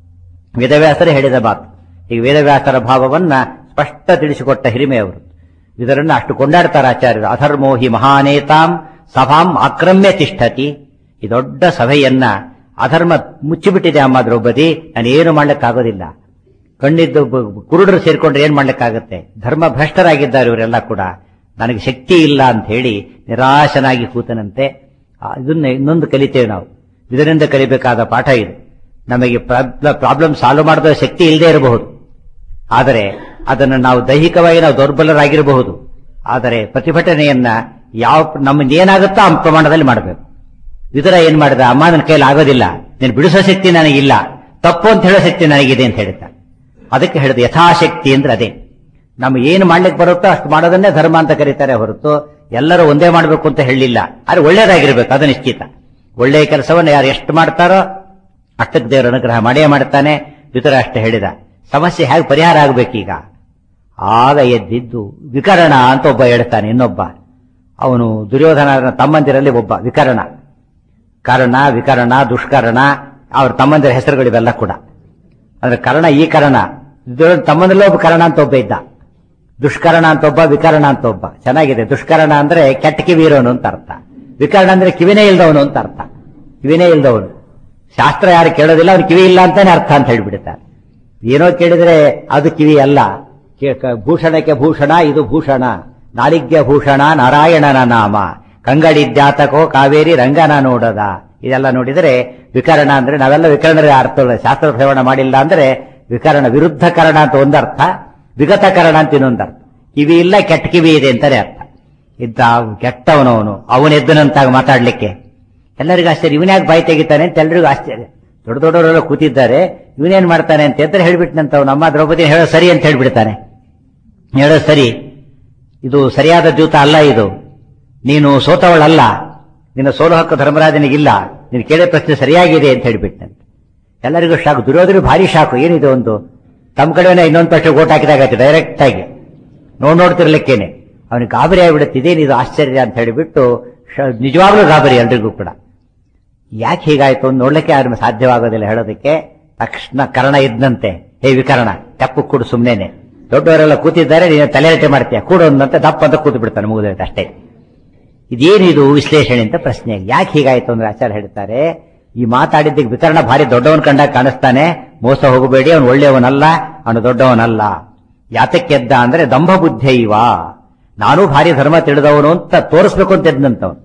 ವೇದವ್ಯಾಸರೇ ಹೇಳಿದ ಮಾತು ಈ ವೇದವ್ಯಾಸರ ಭಾವವನ್ನ ಸ್ಪಷ್ಟ ತಿಳಿಸಿಕೊಟ್ಟ ಹಿರಿಮೆ ಅವರು ಇದರನ್ನ ಅಷ್ಟು ಕೊಂಡಾಡ್ತಾರೆ ಆಚಾರ್ಯರು ಅಧರ್ಮೋ ಹಿ ಮಹಾನೇತಾಂ ಸಭಾಂ ಆಕ್ರಮ್ಯ ತಿಷ್ಠತಿ ಈ ದೊಡ್ಡ ಸಭೆಯನ್ನ ಅಧರ್ಮ ಮುಚ್ಚಿಬಿಟ್ಟಿದೆ ಅಮ್ಮ ದ್ರೌಪದಿ ನಾನು ಏನು ಮಾಡ್ಲಿಕ್ಕಾಗೋದಿಲ್ಲ ಕಣ್ಣಿದ್ದು ಬ- ಕುರುಡರು ಸೇರ್ಕೊಂಡ್ರೆ ಏನ್ ಮಾಡ್ಲಿಕ್ಕಾಗತ್ತೆ ಧರ್ಮ ಭ್ರಷ್ಟರಾಗಿದ್ದಾರೆ ಇವರೆಲ್ಲ ಕೂಡ ನನಗೆ ಶಕ್ತಿ ಇಲ್ಲ ಅಂತ ಹೇಳಿ ನಿರಾಶನಾಗಿ ಕೂತನಂತೆ ಆ, ಇದನ್ನ ಇನ್ನೊಂದು ಕಲಿತೇವೆ ನಾವು ಇದರಿಂದ ಕಲಿಬೇಕಾದ ಪಾಠ ಇದು ನಮಗೆ ಪ್ರಾಬ್ಲಮ್ ಸಾಲ್ವ್ ಮಾಡಿದ ಶಕ್ತಿ ಇಲ್ಲದೆ ಇರಬಹುದು ಆದರೆ ಅದನ್ನು ನಾವು ದೈಹಿಕವಾಗಿ ನಾವು ದುರ್ಬಲರಾಗಿರಬಹುದು ಆದರೆ ಪ್ರತಿಭಟನೆಯನ್ನ ಯಾವ ನಮಗೆ ಏನಾಗುತ್ತೋ ಆ ಪ್ರಮಾಣದಲ್ಲಿ ಮಾಡಬೇಕು ವಿದುರ ಏನ್ ಮಾಡಿದ ಅಮ್ಮ ನನ್ನ ಕೈಯಲ್ಲಿ ಆಗೋದಿಲ್ಲ ನೀನು ಬಿಡಿಸೋ ಶಕ್ತಿ ನನಗಿಲ್ಲ ತಪ್ಪು ಅಂತ ಹೇಳೋ ಶಕ್ತಿ ನನಗಿದೆ ಅಂತ ಹೇಳಿದ್ದ ಅದಕ್ಕೆ ಹೇಳಿದ ಯಥಾಶಕ್ತಿ ಅಂದ್ರೆ ಅದೇ ನಮ್ಗೆ ಏನು ಮಾಡ್ಲಿಕ್ಕೆ ಬರುತ್ತೋ ಅಷ್ಟು ಮಾಡೋದನ್ನೇ ಧರ್ಮ ಅಂತ ಕರೀತಾರೆ ಹೊರತು ಎಲ್ಲರೂ ಒಂದೇ ಮಾಡಬೇಕು ಅಂತ ಹೇಳಿಲ್ಲ ಆದ್ರೆ ಒಳ್ಳೇದಾಗಿರ್ಬೇಕು ಅದು ನಿಶ್ಚಿತ ಒಳ್ಳೆಯ ಕೆಲಸವನ್ನು ಯಾರು ಎಷ್ಟು ಮಾಡ್ತಾರೋ ಅಷ್ಟಕ್ಕೆ ದೇವರ ಅನುಗ್ರಹ ಮಾಡೇ ಮಾಡ್ತಾನೆ ವಿತರ ಅಷ್ಟೇ ಹೇಳಿದ ಸಮಸ್ಯೆ ಹೇಗೆ ಪರಿಹಾರ ಆಗ್ಬೇಕೀಗ ಆಗ ಎದ್ದಿದ್ದು ವಿಕರಣ ಅಂತ ಒಬ್ಬ ಹೇಳ್ತಾನೆ ಇನ್ನೊಬ್ಬ ಅವನು ದುರ್ಯೋಧನ ತಮ್ಮಂದಿರಲ್ಲಿ ಒಬ್ಬ ವಿಕರಣ ಕರ್ಣ ವಿಕರಣ ದುಷ್ಕರಣ ಅವ್ರ ತಮ್ಮಂದಿರ ಹೆಸರುಗಳಿವೆಲ್ಲ ಕೂಡ ಅಂದ್ರೆ ಕರ್ಣ ಈ ಕರ್ಣ ದುರ್ಯೋಧನ ತಮ್ಮಂದಿರಲ್ಲೇ ಒಬ್ಬ ಕರ್ಣ ಅಂತ ಒಬ್ಬ ಇದ್ದ ದುಷ್ಕರಣ ಅಂತ ಒಬ್ಬ ವಿಕರಣ ಅಂತ ಒಬ್ಬ ಚೆನ್ನಾಗಿದೆ ದುಷ್ಕರಣ ಅಂದ್ರೆ ಕೆಟ್ಟ ಕಿವಿ ಇರೋನು ಅಂತ ಅರ್ಥ ವಿಕರಣ ಅಂದ್ರೆ ಕಿವಿನೇ ಇಲ್ದವನು ಅಂತ ಅರ್ಥ ಕಿವಿನೇ ಇಲ್ದವನು ಶಾಸ್ತ್ರ ಯಾರು ಕೇಳೋದಿಲ್ಲ ಅವ್ನು ಕಿವಿ ಇಲ್ಲ ಅಂತಾನೆ ಅರ್ಥ ಅಂತ ಹೇಳ್ಬಿಡ್ತಾರೆ ಏನೋ ಕೇಳಿದ್ರೆ ಅದು ಕಿವಿ ಅಲ್ಲ ಕೆ- ಕ- ಭೂಷಣಕ್ಕೆ ಭೂಷಣ ಇದು ಭೂಷಣ ನಾಲಿಗ್ಯ ಭೂಷಣ ನಾರಾಯಣನ ನಾಮ ಕಂಗಡಿದ್ಯಾತಕೋ ಕಾವೇರಿ ರಂಗನ ನೋಡದ ಇದೆಲ್ಲ ನೋಡಿದರೆ ವಿಕರಣ ಅಂದ್ರೆ ನಾವೆಲ್ಲ ವಿಕರಣರ ಅರ್ಥ ಶಾಸ್ತ್ರ ಶ್ರವಣ ಮಾಡಿಲ್ಲ ಅಂದ್ರೆ ವಿಕರಣ ವಿರುದ್ಧ ಕರಣ ಅಂತ ಒಂದರ್ಥ ವಿಗತ ಕರಣ ಅಂತ ಇನ್ನೊಂದರ್ಥ ಕಿವಿ ಇಲ್ಲ ಕೆಟ್ಟ ಕಿವಿ ಇದೆ ಅಂತಾನೆ ಅರ್ಥ ಇದ್ದ ಕೆಟ್ಟವನವನು ಅವನೆದ್ದನಂತಾಗ ಮಾತಾಡ್ಲಿಕ್ಕೆ ಎಲ್ಲರಿಗೂ ಆಶ್ಚರ್ಯ ಇವನ್ಯಾಕೆ ಬಾಯಿ ತೆಗಿತಾನೆ ಅಂತ ಎಲ್ರಿಗೂ ಆಶ್ಚರ್ಯ ದೊಡ್ಡ ದೊಡ್ಡವರೆಲ್ಲ ಕೂತಿದ್ದಾರೆ ಇವನೇನ್ ಮಾಡ್ತಾನೆ ಅಂತ ಎದ್ರೆ ಹೇಳ್ಬಿಟ್ನಂತ ಅವ್ನು ನಮ್ಮ ದ್ರೌಪದಿ ಹೇಳೋ ಸರಿ ಅಂತ ಹೇಳ್ಬಿಡ್ತಾನೆ ಹೇಳೋ ಸರಿ ಇದು ಸರಿಯಾದ ದ್ಯೂತ ಅಲ್ಲ ಇದು ನೀನು ಸೋತವಳಲ್ಲ ನಿನ್ನ ಸೋಲು ಹಕ್ಕು ಧರ್ಮರಾಜನಿಗಿಲ್ಲ ನೀನು ಕೇಳಿದ ಪ್ರಶ್ನೆ ಸರಿಯಾಗಿದೆ ಅಂತ ಹೇಳ್ಬಿಟ್ಟಂತೆ ಎಲ್ಲರಿಗೂ ಶಾಕು ದುರ್ಯೋಧನ ಭಾರಿ ಶಾಕು ಏನಿದೆ ಒಂದು ತಮ್ಮ ಕಡೆನೇ ಇನ್ನೊಂದು ಪಕ್ಷ ಓಟ್ ಹಾಕಿದಾಗತ್ತೆ ಡೈರೆಕ್ಟ್ ಆಗಿ ನೋಡ್ ನೋಡ್ತಿರ್ಲಿಕ್ಕೇನೆ ಅವನಿಗೆ ಗಾಬರಿ ಆಗಿಬಿಡುತ್ತೆ ಇದೇನಿದು ಆಶ್ಚರ್ಯ ಅಂತ ಹೇಳಿಬಿಟ್ಟು ಶ- ನಿಜವಾಗ್ಲೂ ಗಾಬರಿ ಎಲ್ರಿಗೂ ಕೂಡ ಯಾಕೆ ಹೀಗಾಯ್ತು ಅಂತ ನೋಡ್ಲಿಕ್ಕೆ ಅವ್ರ ಸಾಧ್ಯವಾಗೋದಿಲ್ಲ ಹೇಳೋದಕ್ಕೆ ತಕ್ಷಣ ಕರ್ಣ ಇದ್ದಂತೆ ಹೇ ವಿಕರ್ಣ ತಪ್ಪು ಕೂಡು ಸುಮ್ಮನೆ ದೊಡ್ಡವರೆಲ್ಲ ಕೂತಿದ್ದಾರೆ ನೀನು ತಲೆರಟೆ ಮಾಡ್ತೀಯ ಕೂಡು ಅಂದಂತೆ ದಪ್ಪ ಅಂತ ಕೂತು ಬಿಡ್ತಾನೆ ಮುಗಿದೈತೆ ಅಷ್ಟೇ ಇದೇನಿದು ವಿಶ್ಲೇಷಣೆ ಅಂತ ಪ್ರಶ್ನೆ ಯಾಕೆ ಹೀಗಾಯ್ತು ಅಂದ್ರೆ ಆಚಾರ್ಯ ಹೇಳ್ತಾರೆ ಈ ಮಾತಾಡಿದ್ದಕ್ಕೆ ವಿಕರ್ಣ ಭಾರಿ ದೊಡ್ಡವನ್ ಕಂಡಾಗ ಕಾಣಿಸ್ತಾನೆ ಮೋಸ ಹೋಗಬೇಡಿ ಅವನು ಒಳ್ಳೆಯವನಲ್ಲ ಅವನು ದೊಡ್ಡವನಲ್ಲ ಯಾತಕ್ಕೆ ಎದ್ದ ಅಂದ್ರೆ ದಂಭ ಬುದ್ಧಿ ಇವ ನಾನು ಭಾರಿ ಧರ್ಮ ತಿಳಿದವನು ಅಂತ ತೋರಿಸ್ಬೇಕು ಅಂತ ಎದ್ದಂತವನು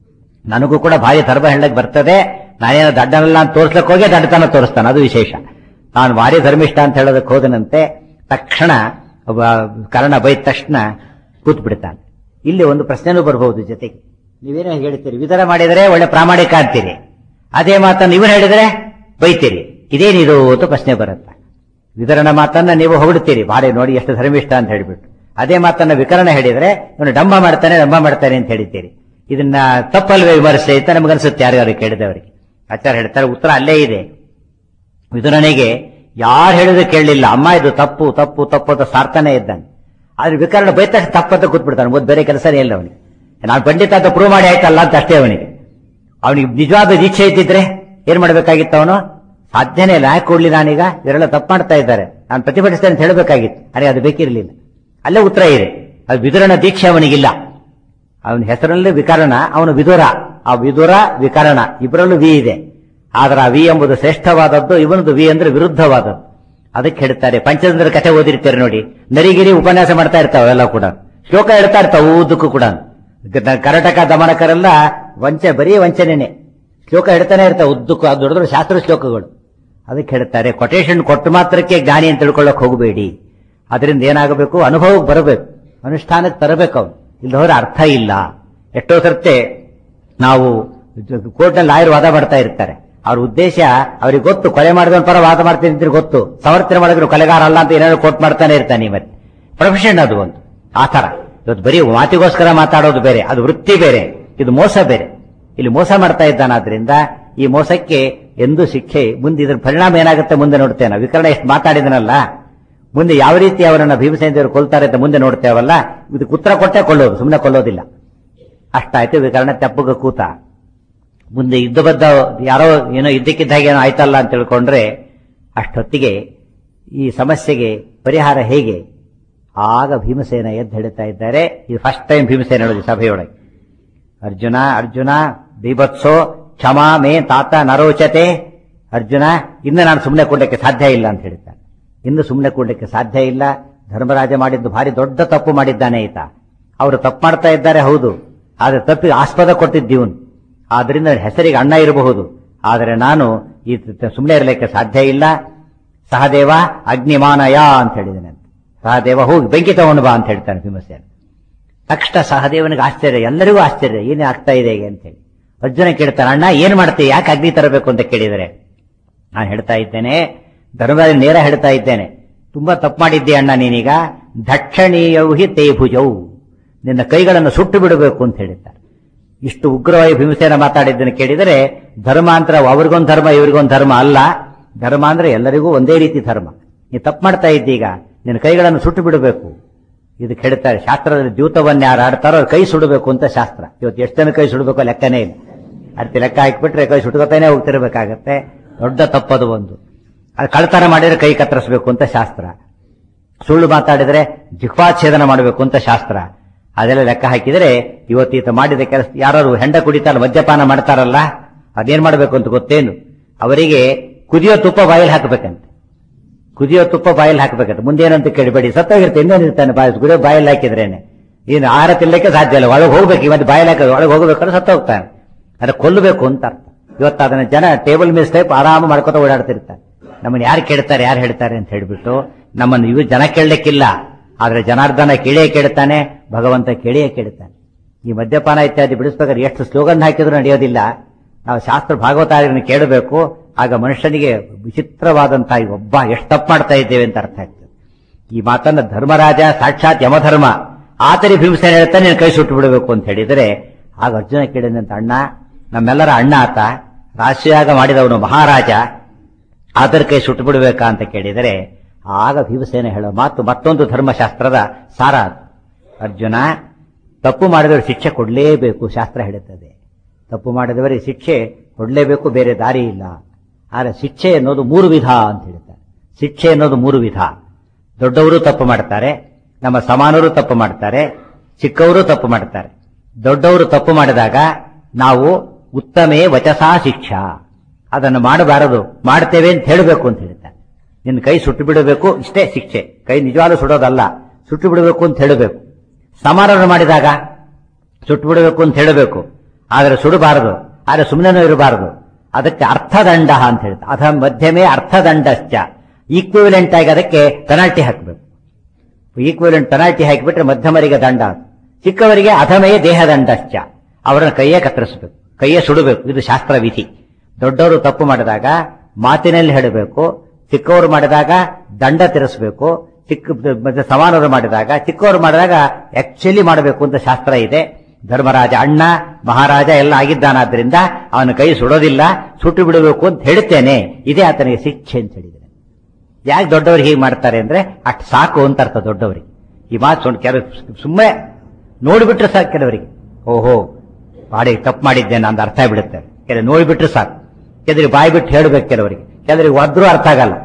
ನನಗೂ ಕೂಡ ಭಾರಿ ಧರ್ಮ ಹೇಳಕ್ ಬರ್ತದೆ ನಾನೇನು ದಡ್ಡನಲ್ಲ ಅಂತ ತೋರ್ಸ್ಲಕ್ ಹೋಗಿ ದಡ್ಡತನ ತೋರಿಸ್ತಾನೆ ಅದು ವಿಶೇಷ ನಾನು ಭಾರಿ ಧರ್ಮಿಷ್ಠ ಅಂತ ಹೇಳೋದಕ್ಕೆ ಹೋದನಂತೆ ತಕ್ಷಣ ಒಬ್ಬ ಕರ್ಣ ಬೈದ ತಕ್ಷಣ ಕೂತ್ ಬಿಡ್ತಾನೆ ಇಲ್ಲಿ ಒಂದು ಪ್ರಶ್ನೆನೂ ಬರಬಹುದು ಜೊತೆಗೆ ನೀವೇನೋ ಹೇಳ್ತೀರಿ ವಿಧಾನ ಮಾಡಿದರೆ ಒಳ್ಳೆ ಪ್ರಾಮಾಣಿಕ ಅಂತೀರಿ ಅದೇ ಮಾತನ್ನು ಇವರು ಹೇಳಿದ್ರೆ ಬೈತೀರಿ ಇದೇನಿದು ಅಂತ ಪ್ರಶ್ನೆ ಬರುತ್ತೆ ವಿತರಣ ಮಾತನ್ನ ನೀವು ಹೊಗಡ್ತೀರಿ ಭಾರಿ ನೋಡಿ ಎಷ್ಟು ಧರ್ಮಿಷ್ಠ ಅಂತ ಹೇಳಿಬಿಟ್ಟು ಅದೇ ಮಾತನ್ನ ವಿಕರಣ ಹೇಳಿದ್ರೆ ಇವನು ಡಂಬ ಮಾಡ್ತಾನೆ ಡಂಬ ಮಾಡ್ತಾನೆ ಅಂತ ಹೇಳಿದ್ದೀರಿ ಇದನ್ನ ತಪ್ಪಲ್ವೇ ವಿಮರ್ಶೆ ಅಂತ ನಮಗನ್ಸುತ್ತೆ ಯಾರ್ಯಾರು ಕೇಳಿದವರಿಗೆ ಆಚಾರ್ಯ ಹೇಳ್ತಾರೆ ಉತ್ತರ ಅಲ್ಲೇ ಇದೆ ವಿದುರನಿಗೆ ಯಾರು ಹೇಳಿದ್ರು ಕೇಳಲಿಲ್ಲ ಅಮ್ಮ ಇದು ತಪ್ಪು ತಪ್ಪು ತಪ್ಪು ಅಂತ ಸಾರ್ತಾನೆ ಇದ್ದಾನೆ ಆದ್ರೆ ವಿಕರಣ ಬೈದ ತಕ್ಷಣ ತಪ್ಪಂತ ಕೂತ್ಬಿಡ್ತಾನೆ ಮೊದ್ ಬೇರೆ ಕೆಲಸನೇ ಇಲ್ಲ ಅವನಿಗೆ ನಾನು ಪಂಡಿತ ಅಂತ ಪ್ರೂವ್ ಮಾಡಿ ಆಯ್ತಲ್ಲ ಅಂತ ಅಷ್ಟೇ ಅವನಿಗೆ ಅವನಿಗೆ ನಿಜವಾದ ದೀಕ್ಷೆ ಇದ್ದಿದ್ರೆ ಏನ್ ಮಾಡ್ಬೇಕಾಗಿತ್ತು ಅವನು ಸಾಧ್ಯನೇ ಇಲ್ಲ ಯಾಕೆ ಕೊಡ್ಲಿ ನಾನೀಗ ಇವರೆಲ್ಲ ತಪ್ಪು ಮಾಡ್ತಾ ಇದ್ದಾರೆ ನಾನು ಪ್ರತಿಭಟಿಸ್ತೇನೆ ಅಂತ ಹೇಳಬೇಕಾಗಿತ್ತು ಅರೆ ಅದು ಬೇಕಿರಲಿಲ್ಲ ಅಲ್ಲೇ ಉತ್ತರ ಇದೆ ಅದು ವಿದುರನ ದೀಕ್ಷೆ ಅವನಿಗಿಲ್ಲ ಅವನ ಹೆಸರಲ್ಲಿ ವಿಕರಣ ಅವನು ವಿದುರ ಆ ವಿದುರ ವಿಕರಣ ಇಬ್ಬರಲ್ಲೂ ವಿ ಇದೆ ಆದ್ರೆ ಆ ವಿ ಎಂಬುದು ಶ್ರೇಷ್ಠವಾದದ್ದು ಇವನದು ವಿ ಅಂದ್ರೆ ವಿರುದ್ಧವಾದದ್ದು ಅದಕ್ಕೆ ಹೇಳ್ತಾರೆ ಪಂಚತಂತ್ರ ಕಥೆ ಓದಿರ್ತಾರೆ ನೋಡಿ ನರಿಗಿರಿ ಉಪನ್ಯಾಸ ಮಾಡ್ತಾ ಇರ್ತಾವ ಎಲ್ಲ ಕೂಡ ಶ್ಲೋಕ ಹೇಳ್ತಾ ಇರ್ತಾವ ಊದಕ್ಕೂ ಕೂಡ ಕರ್ನಾಟಕ ದಮನಕರೆಲ್ಲ ವಂಚೆ ಬರೀ ವಂಚನೆನೆ ಶ್ಲೋಕ ಹೇಳ್ತಾನೆ ಇರ್ತಾವ ಉದ್ದಕ್ಕೂ ಅದು ದೊಡ್ಡ ದೊಡ್ಡ ಶಾಸ್ತ್ರ ಶ್ಲೋಕಗಳು ಅದಕ್ಕೆ ಹೇಳ್ತಾರೆ ಕೊಟೇಶನ್ ಕೊಟ್ಟು ಮಾತ್ರಕ್ಕೆ ಜ್ಞಾನಿ ಅಂತ ತಿಳ್ಕೊಳ್ಳಕ್ ಹೋಗಬೇಡಿ ಅದರಿಂದ ಏನಾಗಬೇಕು ಅನುಭವಕ್ಕೆ ಬರಬೇಕು ಅನುಷ್ಠಾನಕ್ಕೆ ತರಬೇಕು ಅವನು ಇಲ್ಲ ಹೋದ್ರೆ ಅರ್ಥ ಇಲ್ಲ ಎಷ್ಟೋ ಸರ್ತೆ ನಾವು ಕೋರ್ಟ್ನಲ್ಲಿ ಲಾಯರ್ ವಾದ ಮಾಡ್ತಾ ಇರ್ತಾರೆ ಅವ್ರ ಉದ್ದೇಶ ಅವ್ರಿಗೆ ಗೊತ್ತು ಕೊಲೆ ಮಾಡಿದವನ ಪರ ವಾದ ಮಾಡ್ತೀನಿ ಅಂತ ಗೊತ್ತು ಸಮರ್ಥನೆ ಮಾಡಿದ್ರು ಕೊಲೆಗಾರ ಅಲ್ಲ ಅಂತ ಏನಾದ್ರು ಕೋರ್ಟ್ ಮಾಡ್ತಾನೆ ಇರ್ತಾನೆ ಮತ್ತೆ ಪ್ರೊಫೆಷನ್ ಅದು ಒಂದು ಆ ತರ ಇವತ್ತು ಬರೀ ಮಾತಿಗೋಸ್ಕರ ಮಾತಾಡೋದು ಬೇರೆ ಅದು ವೃತ್ತಿ ಬೇರೆ ಇದು ಮೋಸ ಬೇರೆ ಇಲ್ಲಿ ಮೋಸ ಮಾಡ್ತಾ ಇದ್ದಾನಾದ್ರಿಂದ ಈ ಮೋಸಕ್ಕೆ ಎಂದು ಶಿಕ್ಷೆ ಮುಂದೆ ಇದ್ರ ಪರಿಣಾಮ ಏನಾಗುತ್ತೆ ಮುಂದೆ ನೋಡ್ತೇನೆ ವಿಕರಣ ಎಷ್ಟು ಮಾತಾಡಿದನಲ್ಲ ಮುಂದೆ ಯಾವ ರೀತಿ ಅವರನ್ನ ಭೀಮಸೇನ ದೇವರು ಕೊಲ್ತಾರೆ ಅಂತ ಮುಂದೆ ನೋಡ್ತೇವಲ್ಲ ಇದಕ್ಕೆ ಉತ್ತರ ಕೊಟ್ಟೆ ಕೊಳ್ಳೋದು ಸುಮ್ಮನೆ ಕೊಲ್ಲೋದಿಲ್ಲ ಅಷ್ಟಾಯ್ತು ವಿಕರಣ ತೆಪ್ಪಗ ಕೂತ ಮುಂದೆ ಯುದ್ಧ ಬದ್ಧ ಯಾರೋ ಏನೋ ಇದ್ದಕ್ಕಿದ್ದಾಗ ಏನೋ ಆಯ್ತಲ್ಲ ಅಂತ ತಿಳ್ಕೊಂಡ್ರೆ ಅಷ್ಟೊತ್ತಿಗೆ ಈ ಸಮಸ್ಯೆಗೆ ಪರಿಹಾರ ಹೇಗೆ ಆಗ ಭೀಮಸೇನ ಎದ್ದು ಹೇಳ್ತಾ ಇದ್ದಾರೆ ಇದು ಫಸ್ಟ್ ಟೈಮ್ ಭೀಮಸೇನ ಹೇಳೋದು ಸಭೆಯೊಳಗೆ ಅರ್ಜುನ ಅರ್ಜುನ ಬೀಭತ್ಸೋ ಕ್ಷಮಾ ಮೇ ತಾತ ನರೋಚತೆ ಅರ್ಜುನ ಇನ್ನು ನಾನು ಸುಮ್ಮನೆ ಕೊಡ್ಲಿಕ್ಕೆ ಸಾಧ್ಯ ಇಲ್ಲ ಅಂತ ಹೇಳ್ತಾನೆ ಇನ್ನು ಸುಮ್ಮನೆ ಕೊಡ್ಲಿಕ್ಕೆ ಸಾಧ್ಯ ಇಲ್ಲ ಧರ್ಮರಾಜ ಮಾಡಿದ್ದು ಭಾರಿ ದೊಡ್ಡ ತಪ್ಪು ಮಾಡಿದ್ದಾನೆ ಈತ ಅವರು ತಪ್ಪು ಮಾಡ್ತಾ ಇದ್ದಾರೆ ಹೌದು ಆದ್ರೆ ತಪ್ಪಿಗೆ ಆಸ್ಪದ ಕೊಟ್ಟಿದ್ದೀವನು ಆದ್ರಿಂದ ಹೆಸರಿಗೆ ಅಣ್ಣ ಇರಬಹುದು ಆದರೆ ನಾನು ಈ ಸುಮ್ಮನೆ ಇರಲಿಕ್ಕೆ ಸಾಧ್ಯ ಇಲ್ಲ ಸಹದೇವ ಅಗ್ನಿಮಾನಯ ಅಂತ ಹೇಳಿದ್ದೇನೆ ಸಹದೇವ ಹೋಗಿ ಬೆಂಕಿ ತಗೊಂಡು ಬಾ ಅಂತ ಹೇಳ್ತಾನೆ ಭೀಮಸೇನ ತಕ್ಷಣ ಸಹದೇವನಿಗೆ ಆಶ್ಚರ್ಯ ಎಲ್ಲರಿಗೂ ಆಶ್ಚರ್ಯ ಏನೇ ಆಗ್ತಾ ಇದೆ ಹೇಗೆ ಅಂತೇಳಿ ಅರ್ಜುನ ಕೇಳ್ತಾನೆ ಅಣ್ಣ ಏನ್ ಮಾಡ್ತೀಯ ಯಾಕೆ ಅಗ್ನಿ ತರಬೇಕು ಅಂತ ಕೇಳಿದರೆ ನಾನು ಹೇಳ್ತಾ ಇದ್ದೇನೆ ಧರ್ಮರಾಜ ನೇರ ಹೇಳ್ತಾ ಇದ್ದೇನೆ ತುಂಬಾ ತಪ್ಪು ಮಾಡಿದ್ದೆ ಅಣ್ಣ ನೀನೀಗ ದಕ್ಷಿಣೀಯವು ಹಿ ತೇ ಭುಜವು ನಿನ್ನ ಕೈಗಳನ್ನು ಸುಟ್ಟು ಬಿಡಬೇಕು ಅಂತ ಹೇಳಿದ್ದಾರೆ ಇಷ್ಟು ಉಗ್ರವಾಗಿ ಭೀಮಸೇನ ಮಾತಾಡಿದ್ದನ್ನು ಕೇಳಿದರೆ ಧರ್ಮ ಅಂತ ಅವ್ರಿಗೊಂದು ಧರ್ಮ ಇವ್ರಿಗೊಂದು ಧರ್ಮ ಅಲ್ಲ ಧರ್ಮ ಅಂದ್ರೆ ಎಲ್ಲರಿಗೂ ಒಂದೇ ರೀತಿ ಧರ್ಮ ನೀ ತಪ್ಪು ಮಾಡ್ತಾ ಇದ್ದೀಗ ನಿನ್ನ ಕೈಗಳನ್ನು ಸುಟ್ಟು ಬಿಡಬೇಕು ಇದಕ್ಕೆ ಹೇಳ್ತಾರೆ ಶಾಸ್ತ್ರದಲ್ಲಿ ದ್ಯೂತವನ್ನ ಯಾರು ಆಡ್ತಾರೋ ಅವ್ರ ಕೈ ಸುಡಬೇಕು ಅಂತ ಶಾಸ್ತ್ರ ಇವತ್ತು ಎಷ್ಟು ಜನ ಕೈ ಸುಡಬೇಕು ಲೆಕ್ಕನೇ ಇಲ್ಲ ಅರ್ತಿ ಲೆಕ್ಕ ಹಾಕಿಬಿಟ್ರೆ ಕೈ ಸುಟ್ಕೋತಾನೆ ಹೋಗ್ತಿರ್ಬೇಕಾಗತ್ತೆ ದೊಡ್ಡ ತಪ್ಪದು ಒಂದು ಅದು ಕಳ್ತನ ಮಾಡಿದ್ರೆ ಕೈ ಕತ್ತರಿಸಬೇಕು ಅಂತ ಶಾಸ್ತ್ರ ಸುಳ್ಳು ಮಾತಾಡಿದ್ರೆ ಜಿಹ್ವಾಚ್ಛೇದನ ಮಾಡಬೇಕು ಅಂತ ಶಾಸ್ತ್ರ ಅದೆಲ್ಲ ಲೆಕ್ಕ ಹಾಕಿದರೆ ಇವತ್ತೀತ ಮಾಡಿದ ಕೆಲಸ ಯಾರು ಹೆಂಡ ಕುಡಿತಾರ ಮದ್ಯಪಾನ ಮಾಡ್ತಾರಲ್ಲ ಅದೇನ್ ಮಾಡಬೇಕು ಅಂತ ಗೊತ್ತೇನು ಅವರಿಗೆ ಕುದಿಯೋ ತುಪ್ಪ ಬಾಯಲ್ಲಿ ಹಾಕಬೇಕಂತೆ ಕುದಿಯೋ ತುಪ್ಪ ಬಾಯಲ್ಲಿ ಹಾಕಬೇಕಂತ ಮುಂದೇನಂತ ಕೇಳಬೇಡಿ ಸತ್ತೋಗಿರುತ್ತೆ ಇನ್ನೇನಿರ್ತಾನೆ ಬಾಯಿ ಕುಡಿಯೋ ಬಾಯಲ್ಲಿ ಹಾಕಿದ್ರೇನೆ ನೀನು ಆಹಾರ ತಿನ್ನಲಿಕ್ಕೆ ಸಾಧ್ಯ ಇಲ್ಲ ಒಳಗೆ ಹೋಗ್ಬೇಕು ಇವತ್ತು ಬಾಯಲ್ಲಿ ಹಾಕಿದ್ರೆ ಒಳಗೆ ಹೋಗ್ಬೇಕಾದ್ರೆ ಸತ್ತೋಗ್ತಾನೆ ಅದನ್ನ ಕೊಲ್ಲಬೇಕು ಅಂತ ಅರ್ಥ ಇವತ್ತು ಅದನ್ನ ಜನ ಟೇಬಲ್ ಮಿಸ್ ಟೈಪ್ ಆರಾಮ ಮಾಡ್ಕೊತ ಓಡಾಡ್ತಿರ್ತಾರೆ ನಮ್ಮನ್ನು ಯಾರು ಕೇಳ್ತಾರೆ ಯಾರು ಹೇಳ್ತಾರೆ ಅಂತ ಹೇಳ್ಬಿಟ್ಟು ನಮ್ಮನ್ನು ಇವು ಜನ ಕೇಳಲಿಕ್ಕಿಲ್ಲ ಆದ್ರೆ ಜನಾರ್ದನ ಕೇಳಿಯೇ ಕೇಳ್ತಾನೆ ಭಗವಂತ ಕೇಳಿಯೇ ಕೇಳ್ತಾನೆ ಈ ಮದ್ಯಪಾನ ಇತ್ಯಾದಿ ಬಿಡಿಸ್ಬೇಕಾದ್ರೆ ಎಷ್ಟು ಸ್ಲೋಗನ್ ಹಾಕಿದ್ರು ನಡೆಯೋದಿಲ್ಲ ನಾವು ಶಾಸ್ತ್ರ ಭಾಗವತಾರ್ಯರನ್ನು ಕೇಳಬೇಕು ಆಗ ಮನುಷ್ಯನಿಗೆ ವಿಚಿತ್ರವಾದಂತಹ ಈ ಒಬ್ಬ ಎಷ್ಟು ತಪ್ಪು ಮಾಡ್ತಾ ಇದ್ದೇವೆ ಅಂತ ಅರ್ಥ ಆಗ್ತದೆ ಈ ಮಾತನ್ನ ಧರ್ಮರಾಜ ಸಾಕ್ಷಾತ್ ಯಮಧರ್ಮ ಆತರಿ ಭೀಮಸೇನ ಹೇಳ್ತಾನೆ ನೀನು ಕೈ ಸುಟ್ಟು ಬಿಡಬೇಕು ಅಂತ ಹೇಳಿದರೆ ಆಗ ಅರ್ಜುನ ಕೇಳಿದಂತ ಅಣ್ಣ ನಮ್ಮೆಲ್ಲರ ಅಣ್ಣ ಆತ ರಾಶಿಯಾಗ ಮಾಡಿದವನು ಮಹಾರಾಜ ಆತರ ಕೈ ಸುಟ್ಟು ಬಿಡಬೇಕಾ ಅಂತ ಕೇಳಿದರೆ ಆಗ ಭೀಮಸೇನ ಹೇಳೋ ಮಾತು ಮತ್ತೊಂದು ಧರ್ಮಶಾಸ್ತ್ರದ ಸಾರ ಅದು. ಅರ್ಜುನ ತಪ್ಪು ಮಾಡಿದವರು ಶಿಕ್ಷೆ ಕೊಡಲೇಬೇಕು ಶಾಸ್ತ್ರ ಹೇಳುತ್ತದೆ ತಪ್ಪು ಮಾಡಿದವರಿಗೆ ಶಿಕ್ಷೆ ಕೊಡಲೇಬೇಕು ಬೇರೆ ದಾರಿ ಇಲ್ಲ ಆದರೆ ಶಿಕ್ಷೆ ಅನ್ನೋದು ಮೂರು ವಿಧ ಅಂತ ಹೇಳ್ತಾರೆ ಶಿಕ್ಷೆ ಅನ್ನೋದು ಮೂರು ವಿಧ ದೊಡ್ಡವರು ತಪ್ಪು ಮಾಡ್ತಾರೆ ನಮ್ಮ ಸಮಾನರು ತಪ್ಪು ಮಾಡ್ತಾರೆ ಚಿಕ್ಕವರು ತಪ್ಪು ಮಾಡ್ತಾರೆ ದೊಡ್ಡವರು ತಪ್ಪು ಮಾಡಿದಾಗ ನಾವು ಉತ್ತಮೇ ವಚಸಾ ಶಿಕ್ಷಾ ಅದನ್ನು ಮಾಡಬಾರದು ಮಾಡ್ತೇವೆ ಅಂತ ಹೇಳಬೇಕು ಅಂತ ಹೇಳ್ತಾರೆ ನಿನ್ನ ಕೈ ಸುಟ್ಟು ಬಿಡಬೇಕು ಇಷ್ಟೇ ಶಿಕ್ಷೆ ಕೈ ನಿಜವಾಗ್ಲೂ ಸುಡೋದಲ್ಲ ಸುಟ್ಟು ಬಿಡಬೇಕು ಅಂತ ಹೇಳಬೇಕು ಸಮಾನರು ಮಾಡಿದಾಗ ಸುಟ್ಟು ಬಿಡಬೇಕು ಅಂತ ಹೇಳಬೇಕು ಆದರೆ ಸುಡಬಾರದು ಆದರೆ ಸುಮ್ಮನೆ ಇರಬಾರದು ಅದಕ್ಕೆ ಅರ್ಥದಂಡ ಅಂತ ಹೇಳ್ತಾರೆ ಅಥ ಮಧ್ಯಮೇ ಅರ್ಥದಂಡಶ್ಚ ಈಕ್ವಿವೆಲೆಂಟ್ ಆಗಿ ಅದಕ್ಕೆ ಪೆನಾಲ್ಟಿ ಹಾಕಬೇಕು ಈಕ್ವಿಲೆಂಟ್ ಪೆನಾಲ್ಟಿ ಹಾಕಿಬಿಟ್ರೆ ಮಧ್ಯಮರಿಗೆ ದಂಡ ಅದು. ಚಿಕ್ಕವರಿಗೆ ಅಧಮೆಯೇ ದೇಹದಂಡಶ್ಚ ಅವರನ್ನ ಕೈಯೇ ಕತ್ತರಿಸಬೇಕು ಕೈಯೇ ಸುಡಬೇಕು ಇದು ಶಾಸ್ತ್ರ ವಿಧಿ ದೊಡ್ಡವರು ತಪ್ಪು ಮಾಡಿದಾಗ ಮಾತಿನಲ್ಲಿ ಹೇಳಬೇಕು ಚಿಕ್ಕವರು ಮಾಡಿದಾಗ ದಂಡ ತಿರ್ಸ್ಬೇಕು ಚಿಕ್ಕ ಮತ್ತೆ ಸಮಾನವರು ಮಾಡಿದಾಗ ಚಿಕ್ಕವರು ಮಾಡಿದಾಗ ಆಕ್ಚುಲಿ ಮಾಡಬೇಕು ಅಂತ ಶಾಸ್ತ್ರ ಇದೆ ಧರ್ಮರಾಜ ಅಣ್ಣ ಮಹಾರಾಜ ಎಲ್ಲ ಆಗಿದ್ದಾನಾದ್ರಿಂದ ಅವನ ಕೈ ಸುಡೋದಿಲ್ಲ ಸುಟ್ಟು ಬಿಡಬೇಕು ಅಂತ ಹೇಳ್ತೇನೆ ಇದೇ ಆತನಿಗೆ ಶಿಕ್ಷೆ ಅಂತ ಹೇಳಿದರೆ ಯಾಕೆ ದೊಡ್ಡವರು ಹೀಗೆ ಮಾಡ್ತಾರೆ ಅಂದ್ರೆ ಅಷ್ಟು ಸಾಕು ಅಂತ ಅರ್ಥ ದೊಡ್ಡವರಿಗೆ ಈ ಮಾತು ಸುಮ್ಮನೆ ಕೆಲವು ಸುಮ್ಮನೆ ನೋಡಿಬಿಟ್ರೆ ಸಾಕು ಕೆಲವರಿಗೆ ಓಹೋ ಬಾಡಿ ತಪ್ಪು ಮಾಡಿದ್ದೇನೆ ಅಂತ ಅರ್ಥ ಬಿಡುತ್ತೆ ಕೆಲವು ನೋಡಿಬಿಟ್ರೆ ಸಾಕು ಕೆಲವರಿಗೆ ಬಾಯಿ ಬಿಟ್ಟು ಹೇಳಬೇಕು ಕೆಲವರಿಗೆ ಕೆಲವರಿಗೆ ಒದ್ರೂ ಅರ್ಥ ಆಗಲ್ಲ